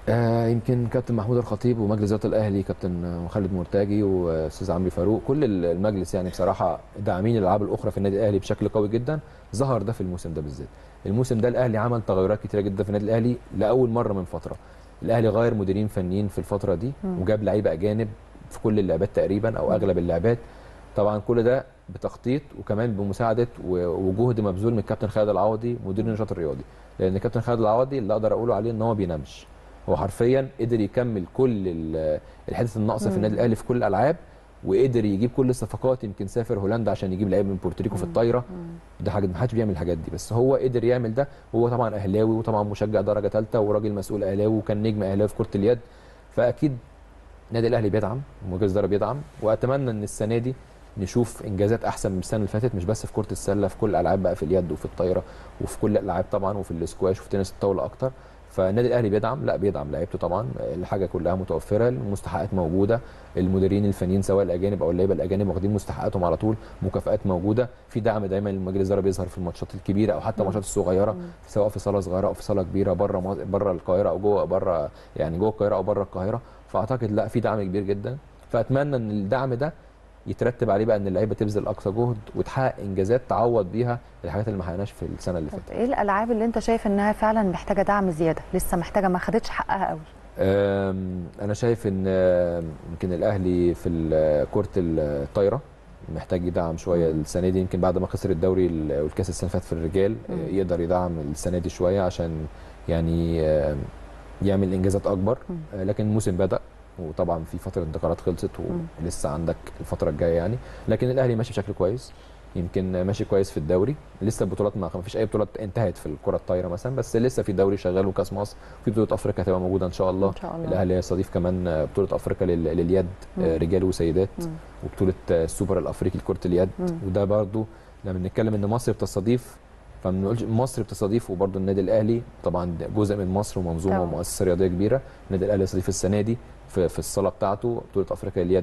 آه يمكن كابتن محمود الخطيب ومجلس اداره الاهلي كابتن خالد مرتجي واستاذ عمرو فاروق كل المجلس يعني بصراحه داعمين الالعاب الاخرى في النادي الاهلي بشكل قوي جدا ظهر ده في الموسم ده بالذات الموسم ده الاهلي عمل تغيرات كتيره جدا في النادي الاهلي لاول مره من فتره الاهلي غير مديرين فنيين في الفتره دي مم. وجاب لعيبه اجانب في كل اللعبات تقريبا او اغلب اللعبات طبعا كل ده بتخطيط وكمان بمساعده و- وجهد مبذول من الكابتن خالد العوضي مدير النشاط الرياضي لان الكابتن خالد العوضي اللي اقدر اقوله عليه ان هو بينامش هو حرفيا قدر يكمل كل ال- الحته الناقصه في مم. النادي الاهلي في كل الالعاب وقدر يجيب كل الصفقات يمكن سافر هولندا عشان يجيب لعيبه من بورتوريكو في الطايره ده حاجه ما حدش بيعمل الحاجات دي بس هو قدر يعمل ده وهو طبعا اهلاوي وطبعا مشجع درجه ثالثه وراجل مسؤول اهلاوي وكان نجم اهلاوي في كره اليد فاكيد النادي الاهلي بيدعم ومجلس الاداره بيدعم واتمنى ان السنه دي نشوف انجازات احسن من السنه اللي فاتت مش بس في كره السله في كل الالعاب بقى في اليد وفي الطايره وفي كل الالعاب طبعا وفي الاسكواش وفي تنس الطاوله اكتر فالنادي الاهلي بيدعم لا بيدعم لعيبته طبعا الحاجه كلها متوفره المستحقات موجوده المديرين الفنيين سواء الاجانب او اللعيبه الاجانب واخدين مستحقاتهم على طول مكافآت موجوده في دعم دايما للمجلس الاداره بيظهر في الماتشات الكبيره او حتى الماتشات الصغيره سواء في صاله صغيره او في صاله كبيره بره بره القاهره او جوه بره يعني جوه القاهره او بره القاهره فاعتقد لا في دعم كبير جدا فاتمنى ان الدعم ده يترتب عليه بقى ان اللعيبه تبذل اقصى جهد وتحقق انجازات تعوض بيها الحاجات اللي ما حققناش في السنه اللي طب فاتت ايه الالعاب اللي انت شايف انها فعلا محتاجه دعم زياده لسه محتاجه ما خدتش حقها قوي أم، انا شايف ان أم، يمكن الاهلي في ال- كره الطايره محتاج يدعم شويه مم. السنه دي يمكن بعد ما خسر الدوري ال- والكاس السنه اللي فاتت في الرجال مم. أه، يقدر يدعم السنه دي شويه عشان يعني أم، يعمل انجازات اكبر مم. أه، لكن الموسم بدا وطبعا في فتره انتقالات خلصت مم. ولسه عندك الفتره الجايه يعني لكن الاهلي ماشي بشكل كويس يمكن ماشي كويس في الدوري لسه البطولات ما ما فيش اي بطولات انتهت في الكره الطايره مثلا بس لسه في دوري شغال وكاس مصر في بطوله افريقيا هتبقى موجوده ان شاء الله ان شاء الله الاهلي هيستضيف كمان بطوله افريقيا لل- لليد مم. آه، رجال وسيدات مم. وبطوله آه، السوبر الافريقي لكره اليد مم. وده برضو لما بنتكلم ان مصر بتستضيف فما بنقولش مصر بتستضيف وبرضو النادي الاهلي طبعا ده جزء من مصر ومنظومه طبعا. ومؤسسه رياضيه كبيره النادي الاهلي يستضيف السنه دي في, في الصاله بتاعته بطوله افريقيا لليد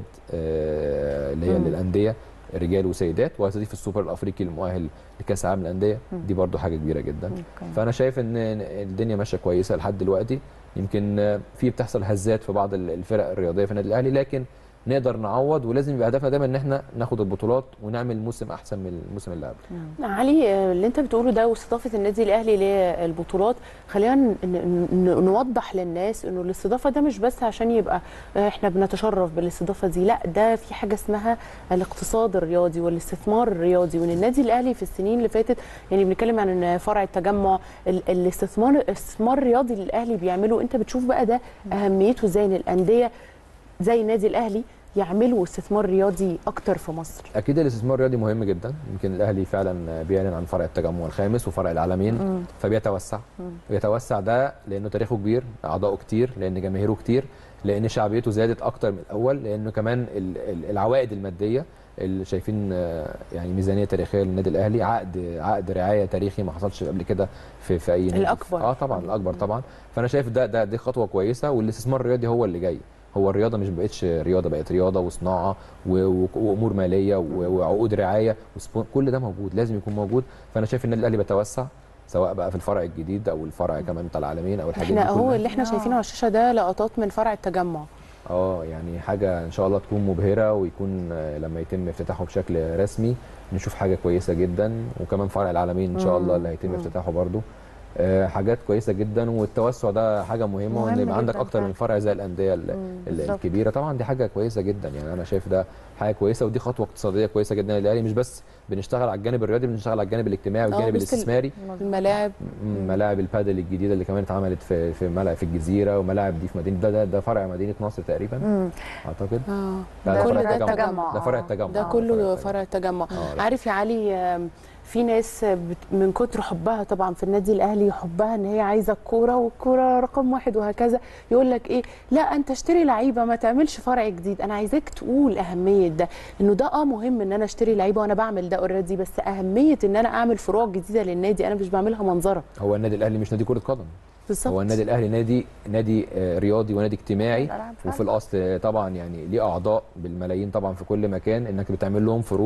آه، اللي هي مم. للانديه رجال وسيدات وهيستضيف السوبر الافريقي المؤهل لكاس العالم للانديه مم. دي برضو حاجه كبيره جدا أوكي. فانا شايف ان الدنيا ماشيه كويسه لحد دلوقتي يمكن في بتحصل هزات في بعض الفرق الرياضيه في النادي الاهلي لكن نقدر نعوض ولازم يبقى هدفنا دايما ان احنا ناخد البطولات ونعمل موسم احسن من الموسم اللي قبله مم. علي آه، اللي انت بتقوله ده واستضافه النادي الاهلي للبطولات خلينا ن- ن- نوضح للناس انه الاستضافه ده مش بس عشان يبقى آه، احنا بنتشرف بالاستضافه دي لا ده في حاجه اسمها الاقتصاد الرياضي والاستثمار الرياضي وان النادي الاهلي في السنين اللي فاتت يعني بنتكلم عن إن فرع التجمع ال- الاستثمار الاستثمار الرياضي اللي الاهلي بيعمله انت بتشوف بقى ده اهميته زي ان الانديه زي النادي الاهلي يعملوا استثمار رياضي اكتر في مصر اكيد الاستثمار الرياضي مهم جدا يمكن الاهلي فعلا بيعلن عن فرع التجمع الخامس وفرع العالمين مم. فبيتوسع مم. بيتوسع ده لانه تاريخه كبير اعضائه كتير لان جماهيره كتير لان شعبيته زادت اكتر من الاول لانه كمان ال- ال- العوائد الماديه اللي شايفين آه، يعني ميزانيه تاريخيه للنادي الاهلي عقد عقد رعايه تاريخي ما حصلش قبل كده في في اي نادي. الأكبر. اه طبعا الاكبر طبعا فانا شايف ده ده دي خطوه كويسه والاستثمار الرياضي هو اللي جاي هو الرياضه مش بقتش رياضه بقت رياضه وصناعه و- و- وامور ماليه و- وعقود رعايه وسبون كل ده موجود لازم يكون موجود فانا شايف ان النادي الاهلي بيتوسع سواء بقى في الفرع الجديد او الفرع كمان بتاع العالمين او الحاجات احنا دي اهو كلها اللي احنا آه. شايفينه على الشاشه ده لقطات من فرع التجمع اه يعني حاجه ان شاء الله تكون مبهره ويكون آه، لما يتم افتتاحه بشكل رسمي نشوف حاجه كويسه جدا وكمان فرع العالمين ان شاء الله اللي هيتم مم. افتتاحه برضو آه، حاجات كويسه جدا والتوسع ده حاجه مهمه وان مهم يبقى عندك جداً اكتر من فعلاً. فرع زي الانديه ال- مم، ال- بالظبط. الكبيره طبعا دي حاجه كويسه جدا يعني انا شايف ده حاجه كويسه ودي خطوه اقتصاديه كويسه جدا للاهلي مش بس بنشتغل على الجانب الرياضي بنشتغل على الجانب الاجتماعي والجانب بص ال- الاستثماري الملاعب م- ملاعب البادل الجديده اللي كمان اتعملت في في ملاعب في الجزيره وملاعب دي في مدينه ده ده, ده فرع مدينه نصر تقريبا مم. اعتقد اه لا، ده ده كل فرع ده التجمع. التجمع ده فرع آه. التجمع ده آه، كله فرع فرع التجمع آه، لا. عارف يا علي آم، في ناس بت- من كتر حبها طبعا في النادي الاهلي حبها ان هي عايزه الكوره والكوره رقم واحد وهكذا يقول لك ايه لا انت اشتري لعيبه ما تعملش فرع جديد انا عايزاك تقول اهميه ده انه ده اه مهم ان انا اشتري لعيبه وانا بعمل ده اوريدي بس اهميه ان انا اعمل فروع جديده للنادي انا مش بعملها منظره هو النادي الاهلي مش نادي كره قدم بالظبط هو النادي الاهلي نادي نادي آه، رياضي ونادي اجتماعي الألعاب فعلاً. وفي الاصل آه، طبعا يعني ليه اعضاء بالملايين طبعا في كل مكان انك بتعمل لهم فروع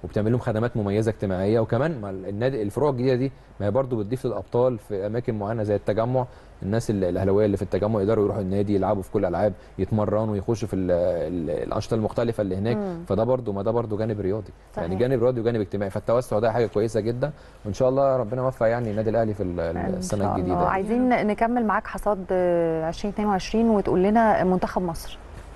وبتعمل لهم خدمات مميزه اجتماعيه وكمان مع النادي الفروع الجديده دي ما هي برضه بتضيف للابطال في اماكن معينه زي التجمع الناس ال- الاهلاويه اللي في التجمع يقدروا يروحوا النادي يلعبوا في كل الالعاب يتمرنوا يخشوا في ال- ال- الانشطه المختلفه اللي هناك مم. فده برضه ما ده برضه جانب رياضي صحيح. يعني جانب رياضي وجانب اجتماعي فالتوسع ده حاجه كويسه جدا وان شاء الله ربنا يوفق يعني النادي الاهلي في ال- إن السنه شاء الجديده الله. دي. عايزين نكمل معاك حصاد آه، 2022 وتقول لنا منتخب مصر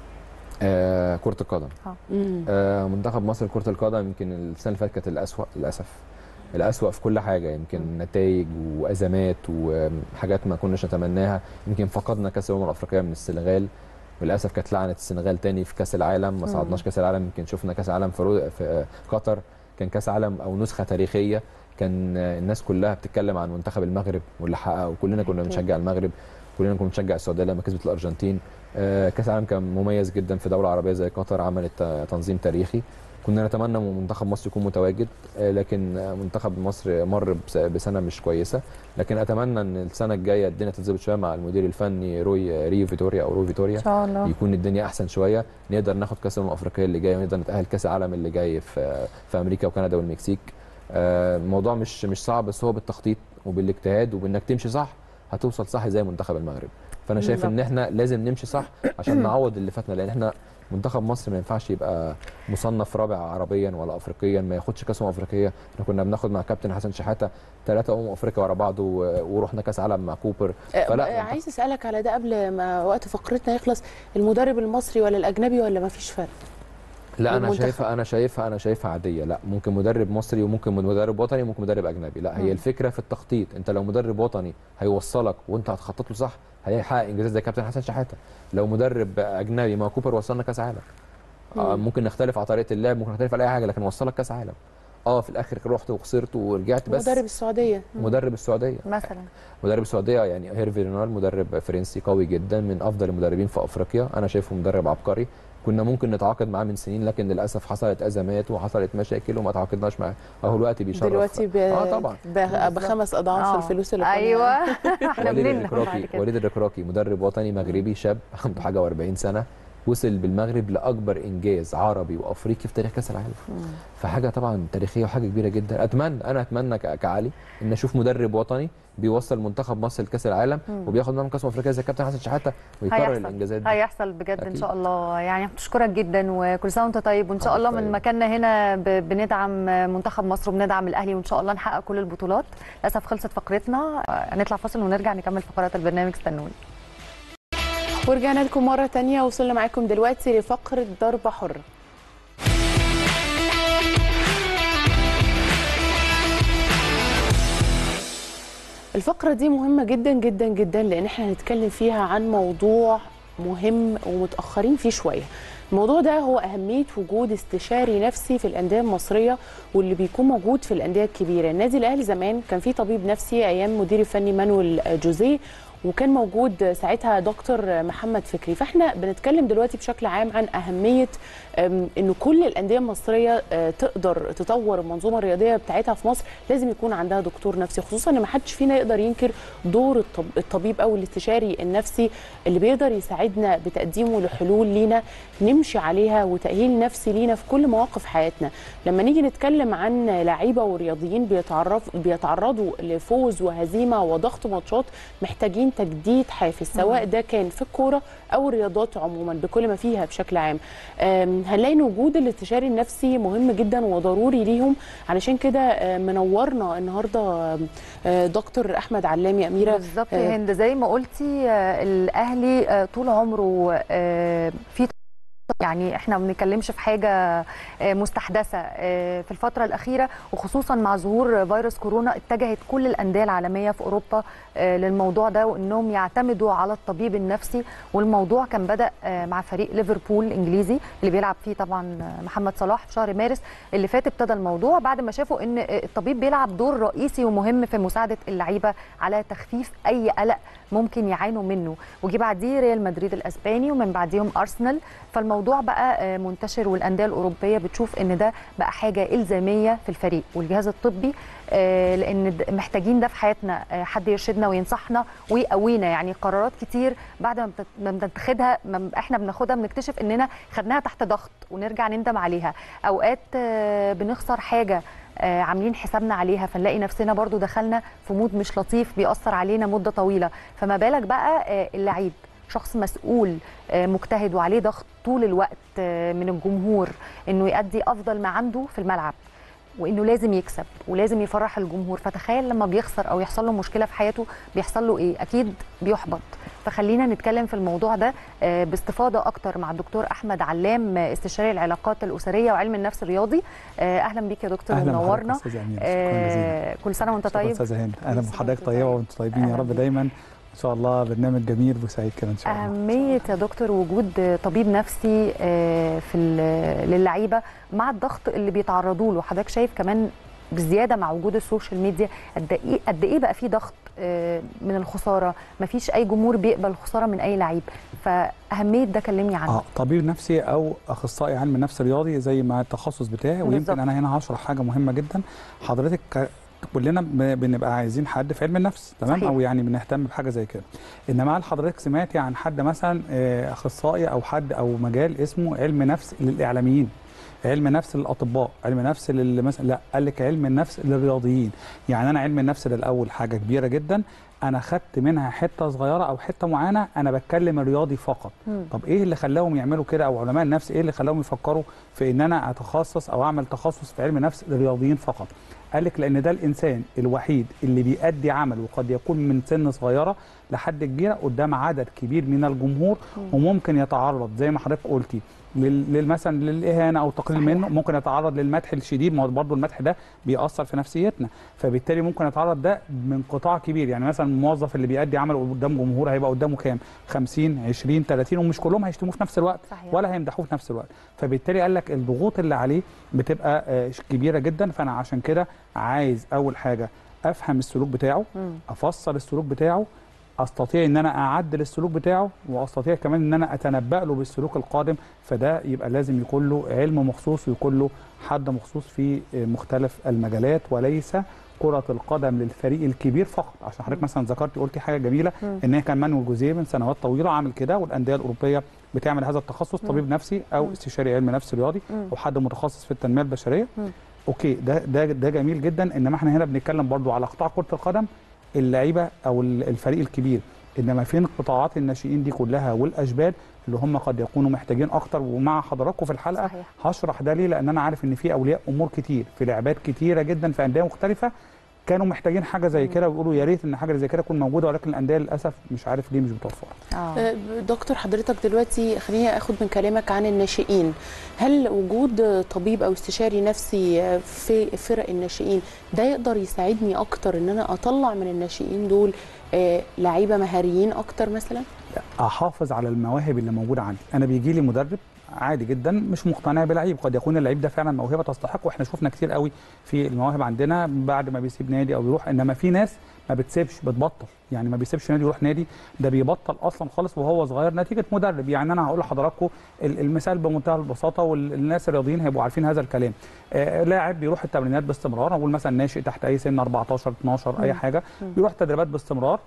آه كره القدم مم. آه منتخب مصر كره القدم يمكن السنه اللي فاتت كانت الاسوأ للاسف الأسوأ في كل حاجة يمكن نتائج وأزمات وحاجات ما كناش نتمناها يمكن فقدنا كأس الأمم الأفريقية من السنغال وللأسف كانت لعنة السنغال تاني في كأس العالم ما صعدناش كأس العالم يمكن شفنا كأس العالم في, رو... في قطر كان كأس عالم أو نسخة تاريخية كان الناس كلها بتتكلم عن منتخب المغرب واللي حققه وكلنا كنا بنشجع المغرب كلنا كنا بنشجع السعوديه لما كسبت الارجنتين آه، كاس العالم كان مميز جدا في دوله عربيه زي قطر عملت آه، تنظيم تاريخي كنا نتمنى من منتخب مصر يكون متواجد آه، لكن آه، منتخب مصر مر بس- بسنه مش كويسه لكن اتمنى ان السنه الجايه الدنيا تتظبط شويه مع المدير الفني روي ريو فيتوريا او روي فيتوريا ان شاء الله يكون الدنيا احسن شويه نقدر ناخد كاس الامم الافريقيه اللي جايه ونقدر نتاهل كاس العالم اللي جاي في في امريكا وكندا والمكسيك آه، الموضوع مش مش صعب بس هو بالتخطيط وبالاجتهاد وبانك تمشي صح هتوصل صح زي منتخب المغرب فانا شايف ان احنا لازم نمشي صح عشان نعوض اللي فاتنا لان احنا منتخب مصر ما ينفعش يبقى مصنف رابع عربيا ولا افريقيا ما ياخدش كاس امم افريقيا احنا كنا بناخد مع كابتن حسن شحاته ثلاثه امم افريقيا ورا بعض و- ورحنا كاس عالم مع كوبر آه، فلا آه، عايز اسالك على ده قبل ما وقت فقرتنا يخلص المدرب المصري ولا الاجنبي ولا ما فيش فرق لا انا والمنتخب؟ شايفها انا شايفها انا شايفها عاديه لا ممكن مدرب مصري وممكن مدرب وطني وممكن مدرب اجنبي لا هي الفكره في التخطيط انت لو مدرب وطني هيوصلك وانت هتخطط له صح هيحقق انجازات زي كابتن حسن شحاته لو مدرب اجنبي ما كوبر وصلنا كاس عالم آه مم. ممكن نختلف على طريقه اللعب ممكن نختلف على اي حاجه لكن وصلك كاس عالم اه في الاخر رحت وخسرت ورجعت بس مدرب السعوديه مدرب السعوديه مثلا مدرب السعوديه يعني هيرفي رينال مدرب فرنسي قوي جدا من افضل المدربين في افريقيا انا شايفه مدرب عبقري كنا ممكن نتعاقد معاه من سنين لكن للاسف حصلت ازمات وحصلت مشاكل وما تعاقدناش معاه اهو دلوقتي بيشرف دلوقتي ب... اه طبعا ب... بخمس اضعاف آه. الفلوس اللي كنا ايوه احنا وليد بنلنا بعد الركراكي كده وليد الركراكي مدرب وطني مغربي شاب عنده حاجه و40 سنه وصل بالمغرب لاكبر انجاز عربي وافريقي في تاريخ كاس العالم فحاجه طبعا تاريخيه وحاجه كبيره جدا اتمنى انا اتمنى ك- كعلي ان اشوف مدرب وطني بيوصل منتخب مصر لكاس العالم وبياخد معاهم كاس افريقيا زي كابتن حسن شحاته ويكرر هيحصل. الانجازات دي هيحصل بجد ان أكيد. شاء الله يعني بشكرك جدا وكل سنه وانت طيب وان شاء الله من طيب. مكاننا هنا ب- بندعم منتخب مصر وبندعم الاهلي وان شاء الله نحقق كل البطولات للاسف خلصت فقرتنا هنطلع فاصل ونرجع نكمل فقرات البرنامج استنوني ورجعنا لكم مره تانية وصلنا معاكم دلوقتي لفقره ضربه حره الفقرة دي مهمة جدا جدا جدا لأن احنا هنتكلم فيها عن موضوع مهم ومتأخرين فيه شوية الموضوع ده هو أهمية وجود استشاري نفسي في الأندية المصرية واللي بيكون موجود في الأندية الكبيرة النادي الأهلي زمان كان فيه طبيب نفسي أيام مدير الفني مانويل جوزيه وكان موجود ساعتها دكتور محمد فكري فاحنا بنتكلم دلوقتي بشكل عام عن أهمية أم، انه كل الانديه المصريه آه، تقدر تطور المنظومه الرياضيه بتاعتها في مصر لازم يكون عندها دكتور نفسي خصوصا ان ما حدش فينا يقدر ينكر دور الطب- الطبيب او الاستشاري النفسي اللي بيقدر يساعدنا بتقديمه لحلول لينا نمشي عليها وتاهيل نفسي لينا في كل مواقف حياتنا لما نيجي نتكلم عن لعيبه ورياضيين بيتعرف بيتعرضوا لفوز وهزيمه وضغط ماتشات محتاجين تجديد حافز سواء ده كان في الكوره او الرياضات عموما بكل ما فيها بشكل عام آم، هنلاقي ان وجود الاستشاري النفسي مهم جدا وضروري ليهم علشان كده آه، منورنا النهارده آم، آه، دكتور احمد علامي اميره بالظبط آه، يا هند زي ما قلتي آه، الاهلي آه، طول عمره آه، في يعني احنا ما بنتكلمش في حاجه آه، مستحدثه آه، في الفتره الاخيره وخصوصا مع ظهور فيروس كورونا اتجهت كل الانديه العالميه في اوروبا آه، للموضوع ده وانهم يعتمدوا على الطبيب النفسي والموضوع كان بدا آه، مع فريق ليفربول الانجليزي اللي بيلعب فيه طبعا آه، محمد صلاح في شهر مارس اللي فات ابتدى الموضوع بعد ما شافوا ان آه، الطبيب بيلعب دور رئيسي ومهم في مساعده اللعيبه على تخفيف اي قلق ممكن يعانوا منه وجي بعديه ريال مدريد الاسباني ومن بعديهم ارسنال فالموضوع الموضوع بقى آه، منتشر والانديه الاوروبيه بتشوف ان ده بقى حاجه الزاميه في الفريق والجهاز الطبي آه، لان د- محتاجين ده في حياتنا آه، حد يرشدنا وينصحنا ويقوينا يعني قرارات كتير بعد ما بتت- ما بنتخذها ما احنا بناخدها بنكتشف اننا خدناها تحت ضغط ونرجع نندم عليها اوقات آه، بنخسر حاجه آه، عاملين حسابنا عليها فنلاقي نفسنا برضو دخلنا في مود مش لطيف بيأثر علينا مدة طويلة فما بالك بقى آه، اللعيب شخص مسؤول آه، مجتهد وعليه ضغط طول الوقت آه، من الجمهور انه يأدي افضل ما عنده في الملعب وانه لازم يكسب ولازم يفرح الجمهور فتخيل لما بيخسر او يحصل له مشكله في حياته بيحصل له ايه اكيد بيحبط فخلينا نتكلم في الموضوع ده آه، باستفاضه اكتر مع الدكتور احمد علام آه، استشاري العلاقات الاسريه وعلم النفس الرياضي آه، اهلا بيك يا دكتور اهلا بحضرتك ومنورنا استاذ امين شكرا جزيلا آه، كل سنه وانت شكرا طيب استاذ هند اهلا سنة بحضرتك وأنت طيبه طيب. وانتم طيبين يا أهلا رب بيك. دايما ان شاء الله برنامج جميل وسعيد كده ان شاء الله أهمية يا دكتور وجود طبيب نفسي آه، في ال- للعيبة مع الضغط اللي بيتعرضوا له حضرتك شايف كمان بزيادة مع وجود السوشيال ميديا قد ايه قد ايه بقى في ضغط آه، من الخسارة مفيش أي جمهور بيقبل الخسارة من أي لعيب فأهمية ده كلمني عنه اه طبيب نفسي او اخصائي علم نفس رياضي زي ما التخصص بتاعي بالظبط. ويمكن انا هنا هشرح حاجه مهمه جدا حضرتك ك- كلنا ب- بنبقى عايزين حد في علم النفس تمام صحيح. او يعني بنهتم بحاجه زي كده انما هل حضرتك سمعتي عن حد مثلا آه، اخصائي او حد او مجال اسمه علم نفس للاعلاميين علم نفس للاطباء علم نفس لل مثلا لا قال لك علم النفس للرياضيين يعني انا علم النفس ده الاول حاجه كبيره جدا انا خدت منها حته صغيره او حته معينه انا بتكلم الرياضي فقط مم. طب ايه اللي خلاهم يعملوا كده او علماء النفس ايه اللي خلاهم يفكروا في ان انا اتخصص او اعمل تخصص في علم نفس للرياضيين فقط قال لك لان ده الانسان الوحيد اللي بيأدي عمل وقد يكون من سن صغيره لحد كبيره قدام عدد كبير من الجمهور وممكن يتعرض زي ما حضرتك قلتي لل- لل- مثلا للاهانه او التقليل صحيح. منه ممكن يتعرض للمدح الشديد ما هو برضه المدح ده بيأثر في نفسيتنا فبالتالي ممكن يتعرض ده من قطاع كبير يعني مثلا الموظف اللي بيأدي عمل قدام جمهور هيبقى قدامه كام 50 20 30 ومش كلهم هيشتموه في نفس الوقت صحيح. ولا هيمدحوه في نفس الوقت فبالتالي قال لك الضغوط اللي عليه بتبقى آه، كبيره جدا فانا عشان كده عايز اول حاجه افهم السلوك بتاعه مم. افسر السلوك بتاعه استطيع ان انا اعدل السلوك بتاعه واستطيع كمان ان انا اتنبأ له بالسلوك القادم فده يبقى لازم يكون له علم مخصوص ويكون له حد مخصوص في مختلف المجالات وليس كرة القدم للفريق الكبير فقط عشان حضرتك مثلا ذكرتي قلتي حاجة جميلة مم. ان هي كان مانويل جوزيه من سنوات طويلة عامل كده والأندية الأوروبية بتعمل هذا التخصص طبيب نفسي أو مم. استشاري علم نفس رياضي مم. أو حد متخصص في التنمية البشرية مم. اوكي ده ده ده جميل جدا انما احنا هنا بنتكلم برضو على قطاع كرة القدم اللعيبه او ال- الفريق الكبير انما فين قطاعات الناشئين دي كلها والاشبال اللي هم قد يكونوا محتاجين اكتر ومع حضراتكم في الحلقه صحيح. هشرح ده ليه لان انا عارف ان في اولياء امور كتير في لعبات كتيره جدا في انديه مختلفه كانوا محتاجين حاجه زي كده ويقولوا يا ريت ان حاجه زي كده تكون موجوده ولكن الانديه للاسف مش عارف ليه مش بتوفرها آه. آه، دكتور حضرتك دلوقتي خليني اخد من كلامك عن الناشئين هل وجود طبيب او استشاري نفسي في فرق الناشئين ده يقدر يساعدني اكتر ان انا اطلع من الناشئين دول آه، لعيبه مهاريين اكتر مثلا احافظ على المواهب اللي موجوده عندي انا بيجي لي مدرب عادي جدا مش مقتنع بلعيب قد يكون اللعيب ده فعلا موهبه تستحق واحنا شفنا كتير قوي في المواهب عندنا بعد ما بيسيب نادي او بيروح انما في ناس ما بتسيبش بتبطل يعني ما بيسيبش نادي يروح نادي ده بيبطل اصلا خالص وهو صغير نتيجه مدرب يعني انا هقول لحضراتكم ال- المثال بمنتهى البساطه والناس الرياضيين هيبقوا عارفين هذا الكلام آه لاعب بيروح التمرينات باستمرار اقول مثلا ناشئ تحت اي سن 14 12 اي حاجه بيروح تدريبات باستمرار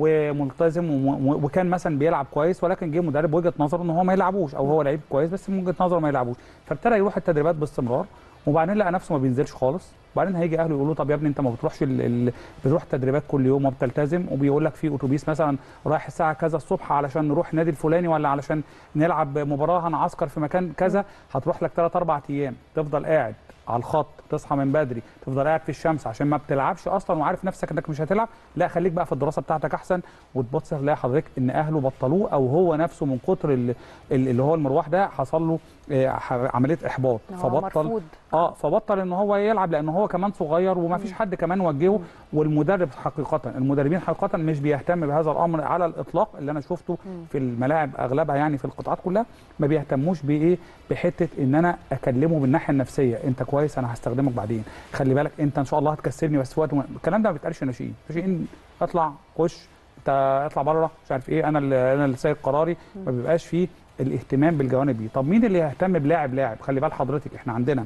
وملتزم وم- و- وكان مثلا بيلعب كويس ولكن جه مدرب وجهه نظره ان هو ما يلعبوش او هو لعيب كويس بس من وجهه نظره ما يلعبوش فابتدى يروح التدريبات باستمرار وبعدين لقى نفسه ما بينزلش خالص وبعدين هيجي اهله يقولوا طب يا ابني انت ما بتروحش ال... ال... بتروح تدريبات كل يوم وبتلتزم وبيقول لك في اتوبيس مثلا رايح الساعه كذا الصبح علشان نروح النادي الفلاني ولا علشان نلعب مباراه هنعسكر في مكان كذا هتروح لك 3 4 ايام تفضل قاعد على الخط تصحى من بدري تفضل قاعد في الشمس عشان ما بتلعبش اصلا وعارف نفسك انك مش هتلعب لا خليك بقى في الدراسه بتاعتك احسن وتبص تلاقي حضرتك ان اهله بطلوه او هو نفسه من كتر ال- ال- اللي هو المروح ده حصل له آه، ح- عمليه احباط هو فبطل مرفوض اه فبطل ان هو يلعب لان هو كمان صغير وما فيش حد كمان وجهه والمدرب حقيقه المدربين حقيقه مش بيهتم بهذا الامر على الاطلاق اللي انا شفته في الملاعب اغلبها يعني في القطاعات كلها ما بيهتموش بايه بحته ان انا اكلمه بالناحيه النفسيه انت كويس انا هستخدمك بعدين خلي بالك انت ان شاء الله هتكسبني بس في وقت م... الكلام ده ما بيتقالش ناشئين ناشئين اطلع خش انت اطلع بره مش عارف ايه انا اللي انا اللي سايق قراري ما بيبقاش فيه الاهتمام بالجوانب دي طب مين اللي يهتم بلاعب لاعب خلي بال حضرتك احنا عندنا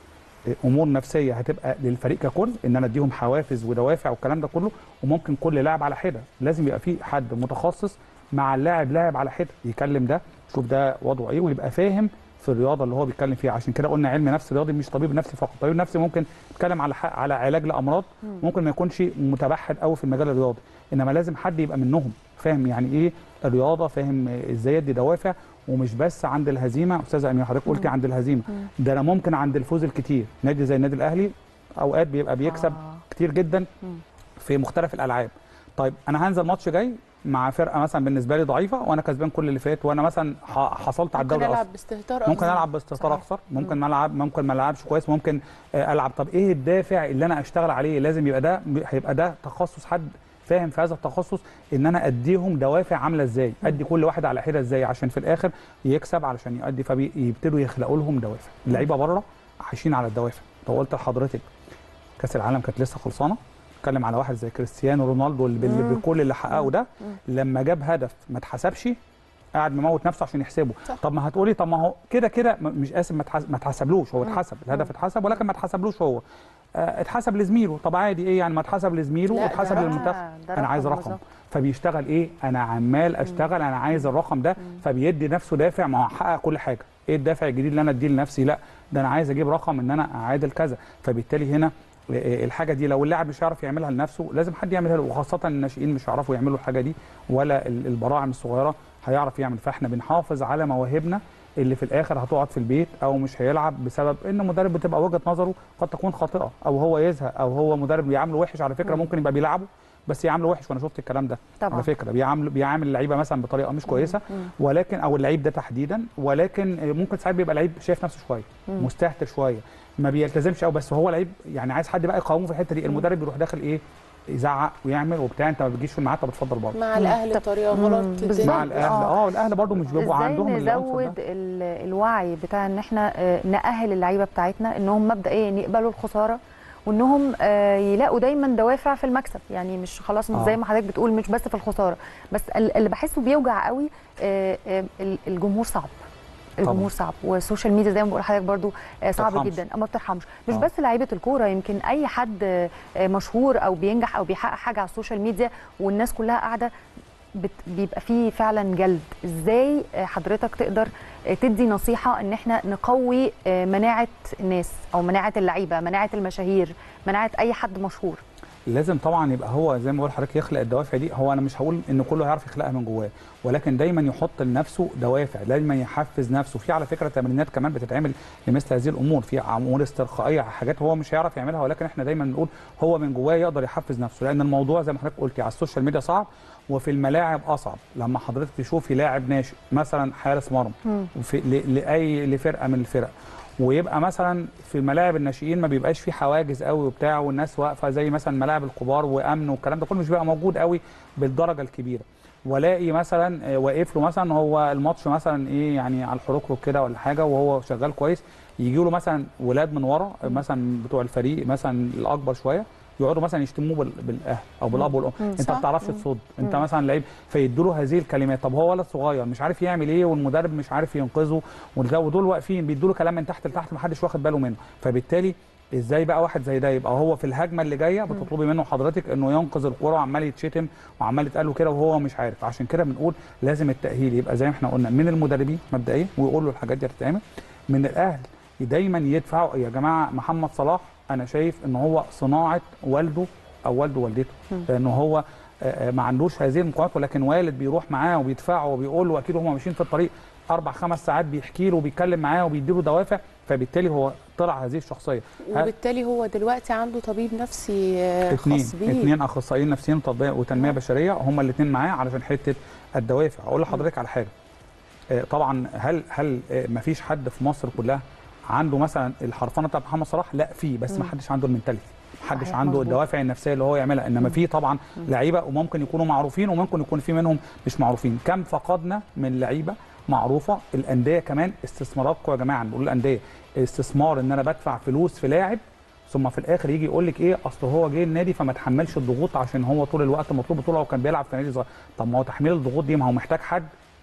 امور نفسيه هتبقى للفريق ككل ان انا اديهم حوافز ودوافع والكلام ده كله وممكن كل لاعب على حده لازم يبقى في حد متخصص مع اللاعب لاعب على حده يكلم ده شوف ده وضعه ايه ويبقى فاهم في الرياضه اللي هو بيتكلم فيها عشان كده قلنا علم نفس رياضي مش طبيب نفسي فقط طبيب نفسي ممكن يتكلم على ح- على علاج لامراض ممكن ما يكونش متبحر قوي في المجال الرياضي انما لازم حد يبقى منهم فاهم يعني ايه الرياضه فاهم ازاي يدي دوافع ومش بس عند الهزيمه استاذه امير حضرتك قلتي عند الهزيمه ده انا ممكن عند الفوز الكتير نادي زي النادي الاهلي اوقات بيبقى بيكسب آه. كتير جدا في مختلف الالعاب طيب انا هنزل ماتش جاي مع فرقه مثلا بالنسبه لي ضعيفه وانا كسبان كل اللي فات وانا مثلا ح- حصلت على ممكن الدوري العب اصلا باستهتار ممكن أفضل. العب باستهتار صحيح. اخسر ممكن ما العب ممكن ما العبش كويس ممكن آه، العب طب ايه الدافع اللي انا اشتغل عليه لازم يبقى ده هيبقى ده تخصص حد فاهم في هذا التخصص ان انا اديهم دوافع عامله ازاي ادي كل واحد على حده ازاي عشان في الاخر يكسب علشان يؤدي فبيبتدوا يخلقوا لهم دوافع اللعيبه بره عايشين على الدوافع لو قلت لحضرتك كاس العالم كانت لسه خلصانه اتكلم على واحد زي كريستيانو رونالدو اللي بال- بكل اللي حققه ده لما جاب هدف ما اتحسبش قاعد مموت نفسه عشان يحسبه صح. طب ما هتقولي طب ما هو كده كده م- مش اسف ما اتحس- ما اتحسبلوش هو اتحسب الهدف اتحسب ولكن ما اتحسبلوش هو آه، اتحسب لزميله طب عادي ايه يعني ما اتحسب لزميله لا، ده واتحسب رقم. للمنتخب ده انا عايز رقم بالظبط. فبيشتغل ايه انا عمال اشتغل انا عايز الرقم ده فبيدي نفسه دافع ما هو حقق كل حاجه ايه الدافع الجديد اللي انا اديه لنفسي لا ده انا عايز اجيب رقم ان انا اعادل كذا فبالتالي هنا آه، الحاجه دي لو اللاعب مش هيعرف يعملها لنفسه لازم حد يعملها له وخاصه الناشئين مش هيعرفوا يعملوا الحاجه دي ولا ال- البراعم الصغيره هيعرف يعمل فاحنا بنحافظ على مواهبنا اللي في الاخر هتقعد في البيت او مش هيلعب بسبب ان مدرب بتبقى وجهه نظره قد تكون خاطئه او هو يزهق او هو مدرب بيعامله وحش على فكره ممكن يبقى بيلعبه بس يعامله وحش وانا شفت الكلام ده طبعا على فكره بيعامل بيعامل اللعيبه مثلا بطريقه مش كويسه ولكن او اللعيب ده تحديدا ولكن ممكن ساعات بيبقى لعيب شايف نفسه شويه مستهتر شويه ما بيلتزمش قوي بس هو لعيب يعني عايز حد بقى يقاومه في الحته دي المدرب بيروح داخل ايه يزعق ويعمل وبتاع انت ما بتجيش في الميعاد طب اتفضل بره مع الاهل طب- بطريقه مم، غلط بالظبط. الدنيا- مع الاهل آه. اه الاهل برضو مش بيبقوا ازاي عندهم العنصر نزود ده. ال- الوعي بتاع ان احنا آه، نأهل اللعيبه بتاعتنا انهم مبدئيا يقبلوا الخساره وانهم آه، يلاقوا دايما دوافع في المكسب يعني مش خلاص مش آه. زي ما حضرتك بتقول مش بس في الخساره بس ال- اللي بحسه بيوجع قوي آه، آه، ال- الجمهور صعب الجمهور صعب والسوشيال ميديا زي ما بقول لحضرتك برضو آه، صعب بترحمش. جدا اما بترحمش مش آه. بس لعيبه الكوره يمكن اي حد آه، آه، مشهور او بينجح او بيحقق حاجه على السوشيال ميديا والناس كلها قاعده بت- بيبقى فيه فعلا جلد ازاي آه، حضرتك تقدر آه، تدي نصيحه ان احنا نقوي آه، مناعه الناس او مناعه اللعيبه مناعه المشاهير مناعه اي حد مشهور لازم طبعا يبقى هو زي ما بقول لحضرتك يخلق الدوافع دي هو انا مش هقول ان كله هيعرف يخلقها من جواه ولكن دايما يحط لنفسه دوافع دايما يحفز نفسه في على فكره تمرينات كمان بتتعمل لمثل هذه الامور في امور استرخائيه حاجات هو مش هيعرف يعملها ولكن احنا دايما بنقول هو من جواه يقدر يحفز نفسه لان الموضوع زي ما حضرتك قلتي على السوشيال ميديا صعب وفي الملاعب اصعب لما حضرتك تشوفي لاعب ناشئ مثلا حارس مرمى في ل- لاي لفرقه من الفرق ويبقى مثلا في ملاعب الناشئين ما بيبقاش في حواجز قوي وبتاع والناس واقفه زي مثلا ملاعب الكبار وامن والكلام ده كله مش بيبقى موجود قوي بالدرجه الكبيره والاقي مثلا آه، واقف له مثلا هو الماتش مثلا ايه يعني على الحروكرو كده ولا حاجه وهو شغال كويس يجي له مثلا ولاد من ورا مثلا بتوع الفريق مثلا الاكبر شويه يقعدوا مثلا يشتموه بال- بالاهل او بالاب والام انت صح. ما بتعرفش تصد انت مثلا لعيب فيدوا له هذه الكلمات طب هو ولد صغير مش عارف يعمل ايه والمدرب مش عارف ينقذه والجو- ودول واقفين بيدوا له كلام من تحت لتحت ما حدش واخد باله منه فبالتالي ازاي بقى واحد زي ده يبقى هو في الهجمه اللي جايه بتطلبي منه حضرتك انه ينقذ الكره وعمال يتشتم وعمال يتقال له كده وهو مش عارف عشان كده بنقول لازم التاهيل يبقى زي ما احنا قلنا من المدربين مبدئيا ويقول له الحاجات دي هتتعمل من الاهل دايما يدفعوا يا جماعه محمد صلاح انا شايف ان هو صناعه والده او والده ووالدته لانه هو آه، آه، ما عندوش هذه المقاومات ولكن والد بيروح معاه وبيدفعه وبيقول له اكيد هم ماشيين في الطريق اربع خمس ساعات بيحكي له وبيتكلم معاه وبيديله دوافع فبالتالي هو طلع هذه الشخصيه وبالتالي هو دلوقتي عنده طبيب نفسي آه، اثنين خاص بيه اثنين اخصائيين نفسيين وتطبيق وتنميه بشريه هم الاثنين معاه علشان حته الدوافع اقول لحضرتك على حاجه آه، طبعا هل هل ما فيش حد في مصر كلها عنده مثلا الحرفنه بتاعت محمد صلاح لا في بس ما حدش عنده المنتاليتي ما حدش صحيح، عنده مظبوط. الدوافع النفسيه اللي هو يعملها انما في طبعا لعيبه وممكن يكونوا معروفين وممكن يكون في منهم مش معروفين كم فقدنا من لعيبه معروفه الانديه كمان استثماراتكم يا جماعه بنقول الانديه استثمار ان انا بدفع فلوس في لاعب ثم في الاخر يجي يقول لك ايه اصل هو جه النادي فما تحملش الضغوط عشان هو طول الوقت مطلوب بطوله وكان بيلعب في نادي صغير طب ما هو تحميل الضغوط دي ما هو محتاج حد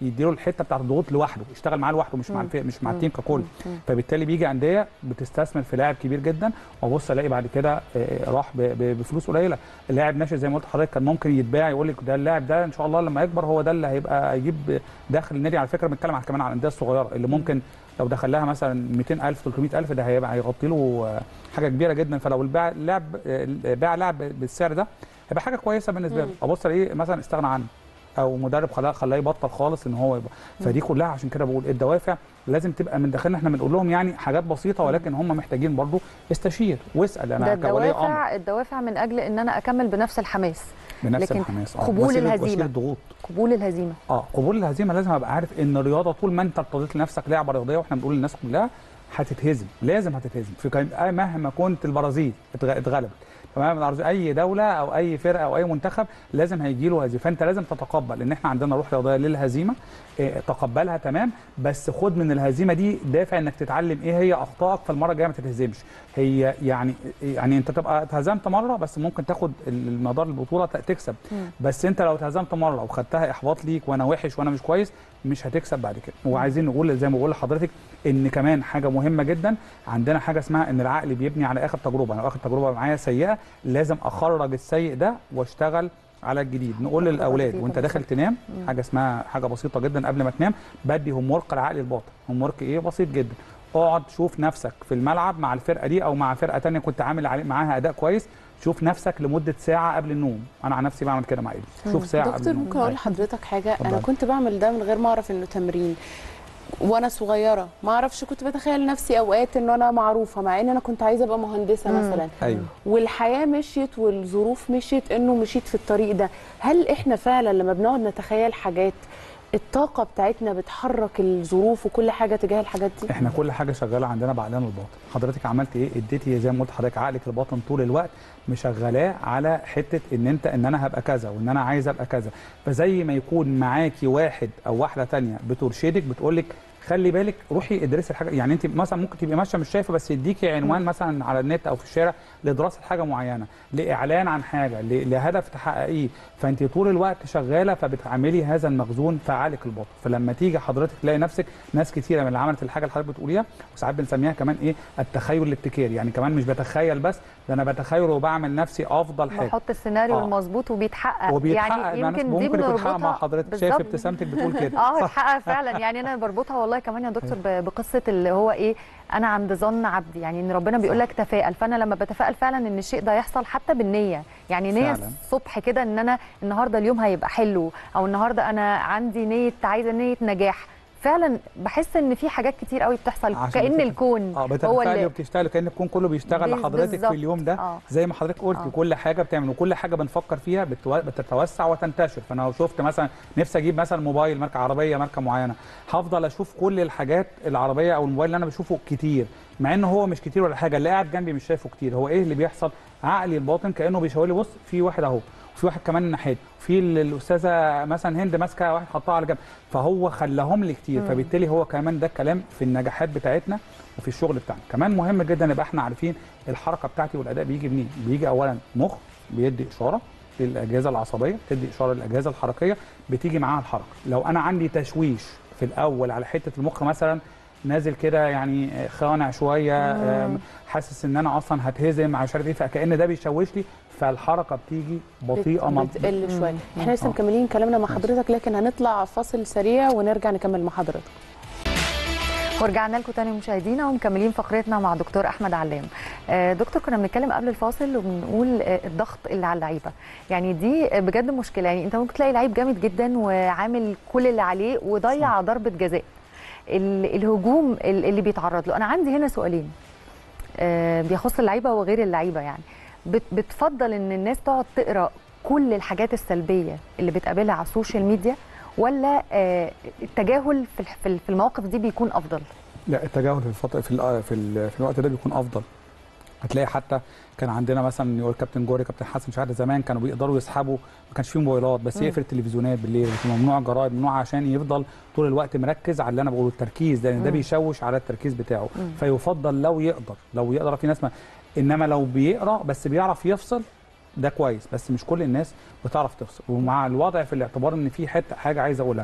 يديله الحته بتاعت الضغوط لوحده يشتغل معاه لوحده مش مع الفريق مش مع التيم ككل فبالتالي بيجي انديه بتستثمر في لاعب كبير جدا وابص الاقي بعد كده آه، راح ب- ب- بفلوس قليله اللاعب ناشئ زي ما قلت لحضرتك كان ممكن يتباع يقول لك ده اللاعب ده ان شاء الله لما يكبر هو ده اللي هيبقى يجيب داخل النادي على فكره بنتكلم على كمان على الانديه الصغيره اللي ممكن لو دخل لها مثلا 200000 300000 ده هيبقى هيغطي له آه، حاجه كبيره جدا فلو الباع لاعب آه، باع لاعب بالسعر ده هيبقى حاجه كويسه بالنسبه له ابص الاقيه مثلا استغنى عنه او مدرب خلاه خلاه يبطل خالص ان هو يبقى فدي كلها عشان كده بقول الدوافع لازم تبقى من داخلنا احنا بنقول لهم يعني حاجات بسيطه ولكن هم محتاجين برضو استشير واسال ده انا كولي امر الدوافع الدوافع من اجل ان انا اكمل بنفس الحماس بنفس لكن الحماس قبول وسيلة- الهزيمة. وسيله ضغوط قبول الهزيمه اه قبول الهزيمه لازم ابقى عارف ان الرياضه طول ما انت ارتضيت لنفسك لعبه رياضيه واحنا بنقول للناس كلها هتتهزم لازم هتتهزم في كان- آه مهما كنت البرازيل اتغ- اتغلبت تمام الأرز- اي دوله او اي فرقه او اي منتخب لازم هيجي له هزيمه فانت لازم تتقبل ان احنا عندنا روح رياضيه للهزيمه إيه تقبلها تمام بس خد من الهزيمه دي دافع انك تتعلم ايه هي اخطائك فالمره الجايه ما تتهزمش هي يعني يعني انت تبقى اتهزمت مره بس ممكن تاخد المدار البطوله ت- تكسب بس انت لو اتهزمت مره وخدتها احباط ليك وانا وحش وانا مش كويس مش هتكسب بعد كده وعايزين نقول زي ما بقول لحضرتك ان كمان حاجه مهمه جدا عندنا حاجه اسمها ان العقل بيبني على اخر تجربه انا اخر تجربه معايا سيئه لازم اخرج السيء ده واشتغل على الجديد نقول تجربة للاولاد جديدة وانت داخل تنام حاجه اسمها حاجه بسيطه جدا قبل ما تنام بدي هوم ورك العقل الباطن هوم ورك ايه بسيط جدا اقعد شوف نفسك في الملعب مع الفرقه دي او مع فرقه تانية كنت عامل علي- معاها اداء كويس شوف نفسك لمده ساعه قبل النوم انا عن نفسي بعمل كده مع ايدي شوف ساعه قبل دكتور النوم ممكن اقول لحضرتك حاجه انا اتفضل. كنت بعمل ده من غير ما اعرف انه تمرين وانا صغيره ما اعرفش كنت بتخيل نفسي اوقات ان انا معروفه مع ان انا كنت عايزه ابقى مهندسه مثلا ايوه والحياه مشيت والظروف مشيت انه مشيت في الطريق ده هل احنا فعلا لما بنقعد نتخيل حاجات الطاقه بتاعتنا بتحرك الظروف وكل حاجه تجاه الحاجات دي احنا كل حاجه شغاله عندنا بعقلنا الباطن حضرتك عملت ايه اديتي زي ما قلت لحضرتك عقلك الباطن طول الوقت مشغلاه على حته ان انت ان انا هبقى كذا وان انا عايز ابقى كذا فزي ما يكون معاكي واحد او واحده تانية بترشدك بتقول لك خلي بالك روحي ادرسي الحاجه يعني انت مثلا ممكن تبقي ماشيه مش شايفه بس يديكي عنوان مثلا على النت او في الشارع لدراسه حاجه معينه لاعلان عن حاجه ل- لهدف تحققيه فانت طول الوقت شغاله فبتعملي هذا المخزون في عقلك الباطن فلما تيجي حضرتك تلاقي نفسك ناس كتيره من اللي عملت الحاجه اللي حضرتك بتقوليها وساعات بنسميها كمان ايه التخيل الابتكاري يعني كمان مش بتخيل بس ده انا بتخيل وبعمل نفسي افضل حاجه بحط السيناريو آه. المظبوط وبيتحقق وبيتحقق يعني مع يمكن ناس دي ممكن يكون حقق مع بنربطها حضرتك شايف بالظبط. ابتسامتك بتقول كده اه صح. اتحقق فعلا يعني انا بربطها والله كمان يا دكتور ب- بقصه اللي هو ايه انا عند ظن عبدي يعني ان ربنا بيقول لك تفائل فانا لما بتفائل فعلا ان الشيء ده يحصل حتى بالنيه يعني نيه فعلاً. الصبح كده ان انا النهارده اليوم هيبقى حلو او النهارده انا عندي نيه عايزه نيه نجاح فعلا بحس ان في حاجات كتير قوي بتحصل عشان كان بتف- الكون اه هو بتتفائلي اللي وبتشتغلي كان الكون كله بيشتغل بز- لحضرتك بالظبط. في اليوم ده آه. زي ما حضرتك قلتي آه. كل حاجه بتعمل وكل حاجه بنفكر فيها بتو... بتتوسع وتنتشر فانا لو شفت مثلا نفسي اجيب مثلا موبايل ماركه عربيه ماركه معينه هفضل اشوف كل الحاجات العربيه او الموبايل اللي انا بشوفه كتير مع ان هو مش كتير ولا حاجه اللي قاعد جنبي مش شايفه كتير هو ايه اللي بيحصل عقلي الباطن كانه بيشاور لي بص في واحد اهو وفي واحد كمان الناحيه في ال- الاستاذه مثلا هند ماسكه واحد حطها على جنب فهو خلاهم لي كتير فبالتالي هو كمان ده الكلام في النجاحات بتاعتنا وفي الشغل بتاعنا كمان مهم جدا نبقى احنا عارفين الحركه بتاعتي والاداء بيجي منين بيجي اولا مخ بيدي اشاره للاجهزه العصبيه بتدي اشاره للاجهزه الحركيه بتيجي معاها الحركه لو انا عندي تشويش في الاول على حته المخ مثلا نازل كده يعني خانع شويه آم، حاسس ان انا اصلا هتهزم مش عارف ايه فكأن ده بيشوش لي فالحركه بتيجي بطيئه ما بتقل شويه احنا لسه آه. مكملين كلامنا مع حضرتك لكن هنطلع فاصل سريع ونرجع نكمل مع حضرتك ورجعنا لكم تاني مشاهدينا ومكملين فقرتنا مع دكتور احمد علام آه، دكتور كنا بنتكلم قبل الفاصل وبنقول آه، الضغط اللي على اللعيبه يعني دي بجد مشكله يعني انت ممكن تلاقي لعيب جامد جدا وعامل كل اللي عليه وضيع ضربه جزاء ال- الهجوم ال- اللي بيتعرض له انا عندي هنا سؤالين آه، بيخص اللعيبه وغير اللعيبه يعني بت- بتفضل ان الناس تقعد تقرا كل الحاجات السلبيه اللي بتقابلها على السوشيال ميديا ولا آه، التجاهل في الح- في ال- في المواقف دي بيكون افضل لا التجاهل في الفتره في ال- في, ال- في الوقت ده بيكون افضل هتلاقي حتى كان عندنا مثلا يقول كابتن جوري كابتن حسن شحاته زمان كانوا بيقدروا يسحبوا ما كانش فيه موبايلات بس يقفل التلفزيونات بالليل ممنوع الجرايد ممنوع عشان يفضل طول الوقت مركز على اللي انا بقوله التركيز لان ده بيشوش على التركيز بتاعه فيفضل لو يقدر لو يقدر في ناس ما انما لو بيقرا بس بيعرف يفصل ده كويس بس مش كل الناس بتعرف تفصل ومع الوضع في الاعتبار ان في حته حاجه عايز اقولها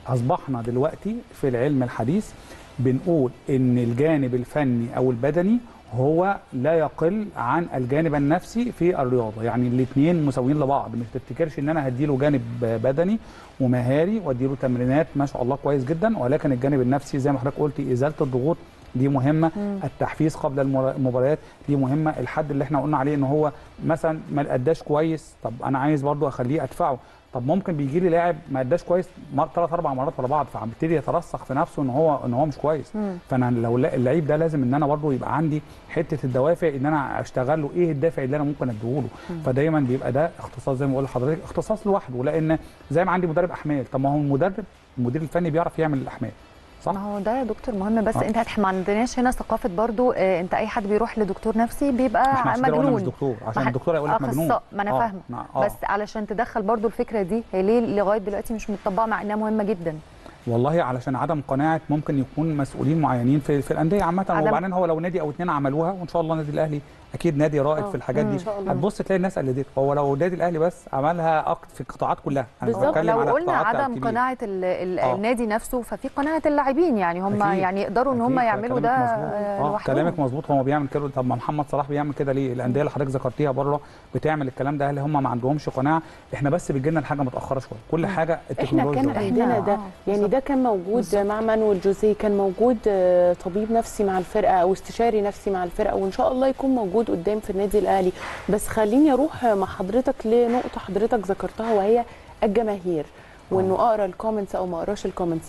اصبحنا دلوقتي في العلم الحديث بنقول ان الجانب الفني او البدني هو لا يقل عن الجانب النفسي في الرياضه يعني الاثنين مساويين لبعض مش تفتكرش ان انا هديله جانب بدني ومهاري واديله تمرينات ما شاء الله كويس جدا ولكن الجانب النفسي زي ما حضرتك قلتي ازاله الضغوط دي مهمه مم. التحفيز قبل المر- المباريات دي مهمه الحد اللي احنا قلنا عليه ان هو مثلا ما اداش كويس طب انا عايز برضو اخليه ادفعه طب ممكن بيجي لي لاعب ما اداش كويس ثلاث اربع مرات ورا بعض فبيبتدي يترسخ في نفسه ان هو ان هو مش كويس مم. فانا لو لا- اللعيب ده لازم ان انا برضو يبقى عندي حته الدوافع ان انا اشتغل له ايه الدافع اللي انا ممكن اديهوله فدايما بيبقى ده اختصاص زي ما بقول لحضرتك اختصاص لوحده لان زي ما عندي مدرب احمال طب ما هو المدرب المدير الفني بيعرف يعمل الاحمال صح ما هو ده يا دكتور مهم بس آه. انت احنا ما عندناش هنا ثقافه برضو آه، انت اي حد بيروح لدكتور نفسي بيبقى احنا عشان كده قلنا مش مجنون دكتور عشان ما- الدكتور هيقول لك مجنون أخصائي، ما انا آه، فاهمه نعم، آه. بس علشان تدخل برضو الفكره دي هي ليه لغايه دلوقتي مش متطبقه مع انها مهمه جدا والله علشان عدم قناعه ممكن يكون مسؤولين معينين في في الانديه عامه عدم- وبعدين هو لو نادي او اتنين عملوها وان شاء الله النادي الاهلي اكيد نادي رائد آه، في الحاجات مم. دي إن شاء الله. هتبص تلاقي الناس قلدته هو لو النادي الاهلي بس عملها أكتر في القطاعات كلها أنا بالظبط، بتكلم لو على قلنا القطاعات عدم الكبيرة. قناعه ال ال آه. النادي نفسه ففي قناعه اللاعبين يعني هم أكيد. يعني يقدروا ان هم أكيد، يعملوا ده كلامك مظبوط. آه، اه لوحدهم كلامك مظبوط هو بيعمل كده طب ما محمد صلاح بيعمل كده ليه الانديه اللي حضرتك ذكرتيها بره بتعمل الكلام ده هل هم ما عندهمش قناعه احنا بس بتجي لنا الحاجه متاخره شويه كل حاجه احنا التكنولوجيا كان والحاجات. عندنا إحنا- ده آه، يعني بالظبط. ده كان موجود مع مانويل جوزيه كان موجود آه، طبيب نفسي مع الفرقه او استشاري نفسي مع الفرقه وان شاء الله يكون موجود قدام في النادي الاهلي بس خليني اروح مع حضرتك لنقطه حضرتك ذكرتها وهي الجماهير وانه اقرا الكومنتس او ما اقراش الكومنتس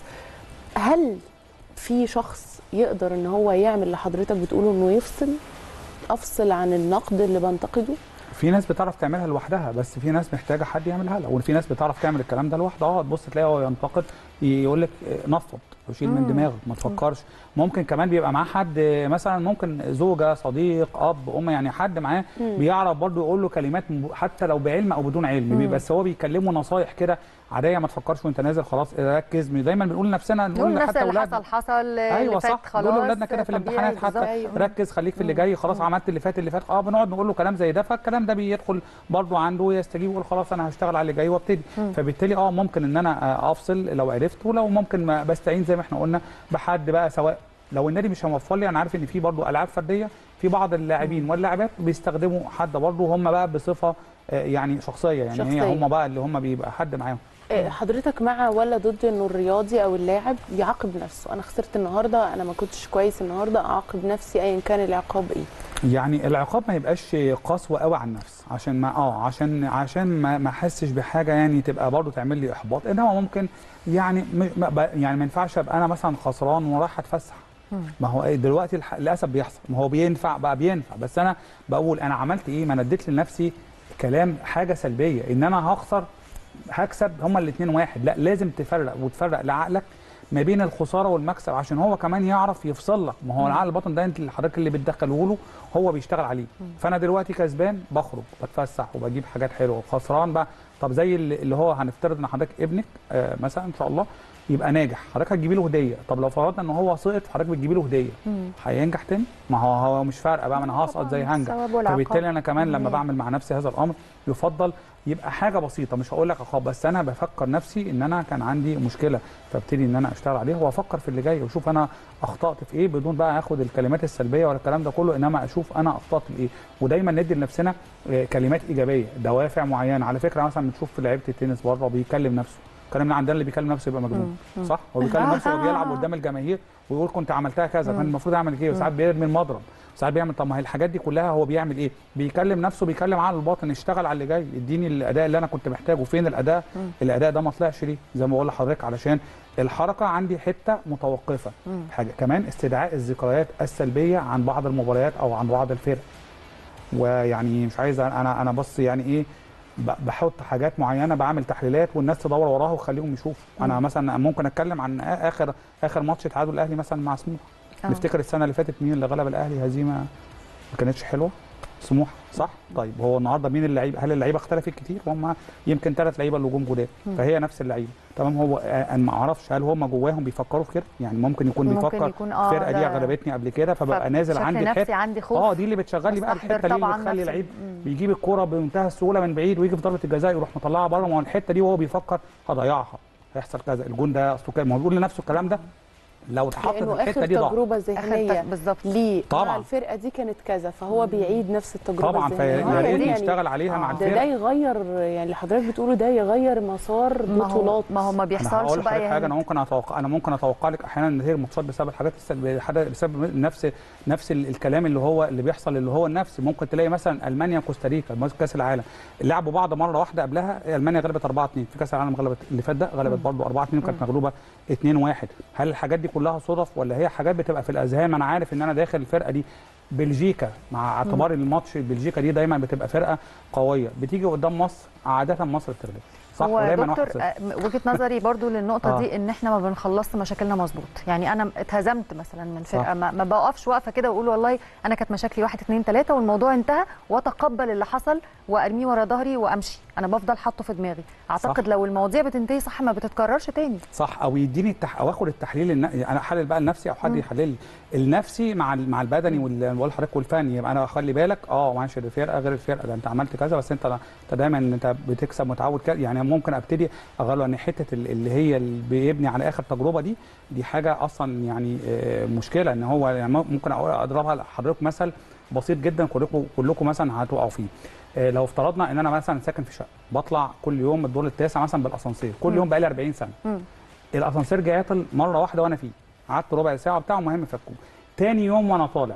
هل في شخص يقدر ان هو يعمل اللي حضرتك بتقوله انه يفصل افصل عن النقد اللي بنتقده في ناس بتعرف تعملها لوحدها بس في ناس محتاجه حد يعملها لها وفي ناس بتعرف تعمل الكلام ده لوحدها اه تبص تلاقي هو ينتقد يقول لك نفض وشيل من مم. دماغك ما تفكرش ممكن كمان بيبقى معاه حد آه، مثلا ممكن زوجه صديق اب ام يعني حد معاه مم. بيعرف برضه يقول له كلمات مب- حتى لو بعلم او بدون علم مم. بيبقى بس هو بيكلمه نصايح كده عاديه ما تفكرش وانت نازل خلاص ركز دايما بنقول لنفسنا نقول نفس حتى اللي اولادنا حصل حصل ايوه اللي فات صح خلاص نقول لاولادنا كده في طبيعي الامتحانات بالظبط. حتى أيوة. ركز خليك في اللي جاي خلاص عملت اللي فات اللي فات اه بنقعد نقول له كلام زي ده فالكلام ده بيدخل برضه عنده يستجيب ويقول خلاص انا هشتغل على اللي جاي وابتدي مم. فبالتالي اه ممكن ان انا آه، افصل لو عرفت ولو ممكن ما بستعين زي ما احنا قلنا بحد بقى سواء لو النادي مش هيوفر لي انا عارف ان في برضه العاب فرديه في بعض اللاعبين واللاعبات بيستخدموا حد برضه هم بقى بصفه آه، يعني شخصيه يعني شخصية. هي هم بقى اللي هم بيبقى حد معاهم آه، حضرتك مع ولا ضد انه الرياضي او اللاعب يعاقب نفسه انا خسرت النهارده انا ما كنتش كويس النهارده اعاقب نفسي ايا كان العقاب ايه يعني العقاب ما يبقاش قسوه قوي على النفس عشان ما اه عشان عشان ما ما احسش بحاجه يعني تبقى برضه تعمل لي احباط انما ممكن يعني م- ما ب- يعني ما ينفعش ابقى انا مثلا خسران ورايح اتفسح مم. ما هو إيه دلوقتي الح- للاسف بيحصل ما هو بينفع بقى بينفع بس انا بقول انا عملت ايه ما انا اديت لنفسي كلام حاجه سلبيه ان انا هخسر هكسب هما الاثنين واحد لا لازم تفرق وتفرق لعقلك ما بين الخساره والمكسب عشان هو كمان يعرف يفصل لك ما هو العقل الباطن ده انت اللي حضرتك اللي بتدخله له هو بيشتغل عليه فانا دلوقتي كسبان بخرج بتفسح وبجيب حاجات حلوه وخسران بقى طب زي اللي اللي هو هنفترض ان حضرتك ابنك آه مثلا ان شاء الله يبقى ناجح حضرتك هتجيبي له هديه طب لو فرضنا ان هو سقط حضرتك بتجيبي له هديه مم. هينجح تاني ما هو هو مش فارقه بقى ما انا هسقط زي طبعاً هنجح الثواب والعقاب. فبالتالي انا كمان لما مم. بعمل مع نفسي هذا الامر يفضل يبقى حاجه بسيطه مش هقول لك عقاب بس انا بفكر نفسي ان انا كان عندي مشكله فابتدي ان انا اشتغل عليها وافكر في اللي جاي واشوف انا اخطات في ايه بدون بقى اخد الكلمات السلبيه ولا الكلام ده كله انما اشوف انا اخطات في ايه ودايما ندي لنفسنا آه، كلمات ايجابيه دوافع معينه على فكره مثلا بنشوف في لعيبه التنس بره بيكلم نفسه الكلام عندنا اللي بيكلم نفسه يبقى مجنون مم. صح هو بيكلم نفسه وهو بيلعب قدام الجماهير ويقول كنت عملتها كذا كان المفروض اعمل كده وساعات بيرمي المضرب ساعات بيعمل طب ما هي الحاجات دي كلها هو بيعمل ايه بيكلم نفسه بيكلم عقل الباطن اشتغل على اللي جاي اديني الاداء اللي انا كنت محتاجه فين الاداء مم. الاداء ده ما طلعش ليه زي ما بقول لحضرتك علشان الحركه عندي حته متوقفه مم. حاجه كمان استدعاء الذكريات السلبيه عن بعض المباريات او عن بعض الفرق ويعني مش عايز انا انا بص يعني ايه ب- بحط حاجات معينه بعمل تحليلات والناس تدور وراها وخليهم يشوفوا انا مثلا ممكن اتكلم عن آ- اخر اخر ماتش تعادل الاهلي مثلا مع سموحه آه. نفتكر السنه اللي فاتت مين اللي غلب الاهلي هزيمه ما كانتش حلوه سموحه صح طيب هو النهارده مين اللعيبه هل اللعيبه اختلفت كتير هم يمكن ثلاث لعيبه اللي جم جداد فهي نفس اللعيبه تمام هو آه، انا ما اعرفش هل هم جواهم بيفكروا في كده يعني ممكن يكون ممكن بيفكر يكون آه الفرقه دي ده- غلبتني قبل كده فببقى نازل فبشكل عندي نفسي الحته عندي خوف اه دي اللي بتشغل لي بقى مستحضر الحته دي اللي طبعاً بتخلي نفسي. لعيب مم. بيجيب الكوره بمنتهى السهوله من بعيد ويجي في ضربه الجزاء يروح مطلعها بره ما هو الحته دي وهو بيفكر هضيعها هيحصل كذا الجون ده اصله كده ما هو بيقول لنفسه الكلام ده لو اتحط في لانه الحته اخر دي ضاع تجربه اخر ذهنيه تك- بالظبط ليه مع طبعاً. الفرقه دي كانت كذا فهو بيعيد نفس التجربه طبعا الذهنيه فيا ريت يعني نشتغل عليها مع ده ده الفرقه يغير يعني اللي حضرتك بتقوله ده يغير مسار ما هو بطولات ما هو ما انا بيحصلش هقول بقى لحضرتك يا حاجه انا هند. ممكن اتوقع انا ممكن اتوقع لك احيانا نتيجه الماتشات بسبب الحاجات السلبيه حاجة- بسبب نفس نفس ال- الكلام اللي هو اللي بيحصل اللي هو النفسي ممكن تلاقي مثلا المانيا وكوستاريكا مثلا كاس العالم لعبوا بعض مره واحده قبلها المانيا غلبت 4 2 في كاس العالم غلبت اللي فات ده غلبت برضه 4 2 وكانت مغلوبه 2 1 هل الحاجات دي كلها صدف ولا هي حاجات بتبقى في الاذهان انا عارف ان انا داخل الفرقه دي بلجيكا مع اعتبار الماتش بلجيكا دي دايما بتبقى فرقه قويه بتيجي قدام مصر عاده مصر بتغلب صح هو ودايما دكتور 1-0. آه، وجهه نظري برضو للنقطه آه. دي ان احنا ما بنخلصش مشاكلنا مظبوط يعني انا اتهزمت مثلا من فرقه صح. ما, ما بقفش واقفه كده واقول والله انا كانت مشاكلي واحد اتنين تلاته والموضوع انتهى واتقبل اللي حصل وارميه ورا ظهري وامشي انا بفضل حاطه في دماغي اعتقد صح. لو المواضيع بتنتهي صح ما بتتكررش تاني صح او يديني التح... او اخد التحليل الن... انا احلل بقى النفسي او حد يحلل لي النفسي مع ال... مع البدني وال... بقول لحضرتك والفني يبقى انا اخلي بالك اه معلش دي فرقه غير الفرقه ده انت عملت كذا بس انت انت دايما انت بتكسب متعود كده يعني ممكن ابتدي اغلو ان حته ال- اللي هي اللي بيبني على اخر تجربه دي دي حاجه اصلا يعني آه، مشكله ان هو يعني ممكن أقول- اضربها لحضرتك مثل بسيط جدا كلكم كلكم مثلا هتقعوا فيه آه، لو افترضنا ان انا مثلا ساكن في شقه بطلع كل يوم الدور التاسع مثلا بالاسانسير كل يوم بقالي 40 سنه مم. الاسانسير جاي عطل مره واحده وانا فيه قعدت ربع ساعه بتاع المهم فكوه تاني يوم وانا طالع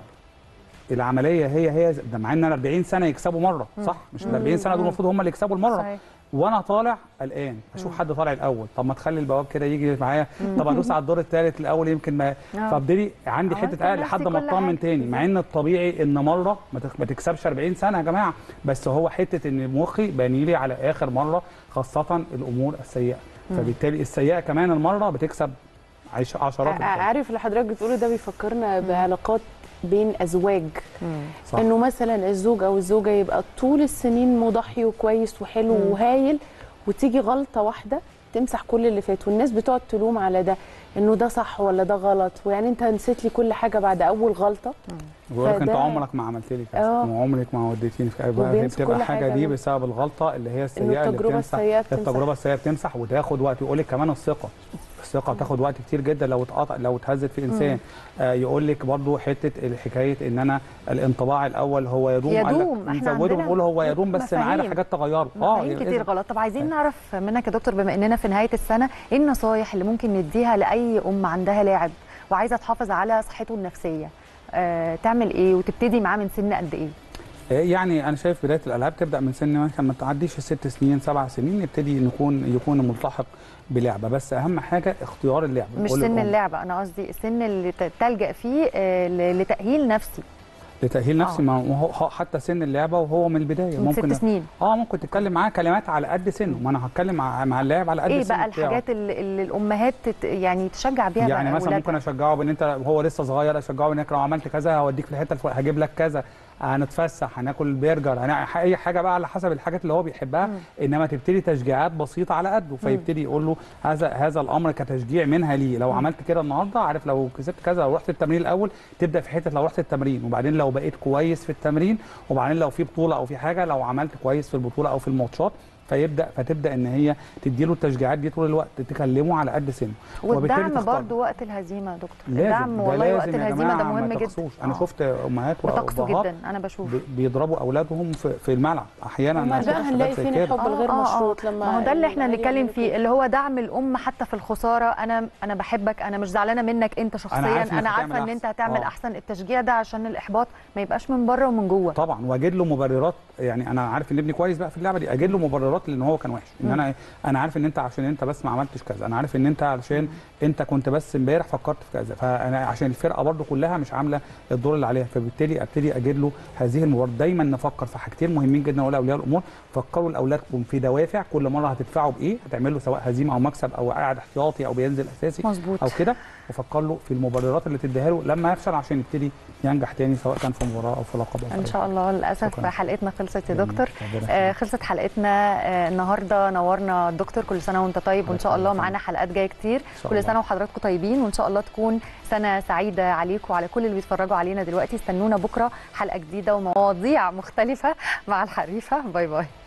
العمليه هي هي ده مع ان انا 40 سنه يكسبوا مره صح مش ال 40 سنه دول المفروض هم اللي يكسبوا المره صحيح. وانا طالع قلقان اشوف حد طالع الاول طب ما تخلي البواب كده يجي معايا طب ادوس على الدور الثالث الاول يمكن ما آه. فابتدي عندي عملت حته قلق لنفسي لحد ما كل اطمن حاجة. تاني مع ان الطبيعي ان مره ما تك- ما تكسبش 40 سنه يا جماعه بس هو حته ان مخي باني لي على اخر مره خاصه الامور السيئه فبالتالي السيئه كمان المره بتكسب عش- عشرات الخير. عارف اللي حضرتك بتقوله ده بيفكرنا بعلاقات بين ازواج صح. انه مثلا الزوج او الزوجه يبقى طول السنين مضحي وكويس وحلو وهايل وتيجي غلطه واحده تمسح كل اللي فات والناس بتقعد تلوم على ده انه ده صح ولا ده غلط ويعني انت نسيت لي كل حاجه بعد اول غلطه بقول لك انت فده- عمرك ما عملت لي كذا آه. وعمرك ما وديتيني في كذا هي وبينسى بتبقى كل حاجه حاجة دي منه. بسبب الغلطه اللي هي السيئه اللي التجربة بتمسح السيئة بتمسح. التجربه السيئه بتمسح وتاخد وقت يقول لك كمان الثقه الثقه بتاخد وقت كتير جدا لو اتقطع لو اتهزت في انسان آه يقول لك برضو حته حكايه ان انا الانطباع الاول هو يدوم قال لك يدوم. إحنا نزوده عندنا ونقول هو يدوم بس معانا مفاهيم. حاجات تغيره مفاهيم كتير غلط طب عايزين نعرف منك يا دكتور بما اننا في نهايه السنه ايه النصايح اللي ممكن نديها لاي ام عندها لاعب وعايزه تحافظ على صحته النفسيه آه تعمل ايه وتبتدي معاه من سن قد ايه يعني انا شايف بدايه الالعاب تبدا من سن مثلا ما تعديش ست سنين سبع سنين نبتدي نكون يكون ملتحق بلعبه بس اهم حاجه اختيار اللعبه مش قول سن للأم. اللعبه انا قصدي السن اللي ت- تلجا فيه آه ل- لتاهيل نفسي لتاهيل نفسي آه. ما هو هو حتى سن اللعبه وهو من البدايه من ممكن ست سنين اه ممكن تتكلم معاه كلمات على قد سنه ما انا هتكلم مع مع اللاعب على قد ايه السن بقى بتاعه. الحاجات اللي, اللي الامهات تت يعني تشجع بيها يعني بقى مثلا أولادها؟ ممكن اشجعه بان انت هو لسه صغير اشجعه بانك لو عملت كذا هوديك في الحته الفلانيه هجيب لك كذا هنتفسح هناكل برجر هن... اي حاجه بقى على حسب الحاجات اللي هو بيحبها انما تبتدي تشجيعات بسيطه على قده فيبتدي يقول له هذا هذا الامر كتشجيع منها ليه لو عملت كده النهارده عارف لو كسبت كذا لو رحت التمرين الاول تبدا في حته لو رحت التمرين وبعدين لو بقيت كويس في التمرين وبعدين لو في بطوله او في حاجه لو عملت كويس في البطوله او في الماتشات فيبدا فتبدا ان هي تديله التشجيعات دي طول الوقت تكلمه على قد سنه وبالتالي والدعم تختار. برضو وقت الهزيمه يا دكتور لازم الدعم ده والله وقت لازم يا الهزيمه ده جماعة مهم ما جدا تقصوش. انا آه. شفت امهات بتقصوا وابهات جدا انا بشوف بي- بيضربوا اولادهم في, في الملعب احيانا وما أنا ده شفت هنلاقي حاجات زي فين كده. الحب الغير آه، آه، آه. مشروط لما ما هو ده اللي احنا الأهالي بنتكلم يعملوا فيه كده. اللي هو دعم الام حتى في الخساره انا انا بحبك انا مش زعلانه منك انت شخصيا عارف إنك انا هتعمل عارفه ان انت أحسن. هتعمل آه. احسن التشجيع ده عشان الاحباط ما يبقاش من بره ومن جوه طبعا واجد له مبررات يعني انا عارف ان ابني كويس بقى في اللعبه دي اجد له مبررات لان هو كان وحش ان انا انا عارف ان انت عشان انت بس ما عملتش كذا انا عارف ان انت علشان انت كنت بس امبارح فكرت في كذا فانا عشان الفرقه برضو كلها مش عامله الدور اللي عليها فبالتالي ابتدي اجد له هذه المباراه دايما نفكر في حاجتين مهمين جدا نقول لاولياء الامور فكروا لاولادكم في دوافع كل مره هتدفعوا بايه هتعمل له سواء هزيمه او مكسب او قاعد احتياطي او بينزل اساسي مظبوط او كده وفكر له في المبررات اللي تديها له لما يفشل عشان يبتدي ينجح تاني سواء كان في مباراه او في لقب أو ان في شاء الله للاسف شكراً. حلقتنا خلصت يا جميل. دكتور ربنا آه يخليك. خلصت حلقتنا آه النهارده نورنا الدكتور كل سنه وانت طيب وان شاء الله يخليك. معانا حلقات جايه كتير شاء كل الله. سنه وحضراتكم طيبين وان شاء الله تكون سنه سعيده عليكم وعلى كل اللي بيتفرجوا علينا دلوقتي استنونا بكره حلقه جديده ومواضيع مختلفه مع الحريفه باي باي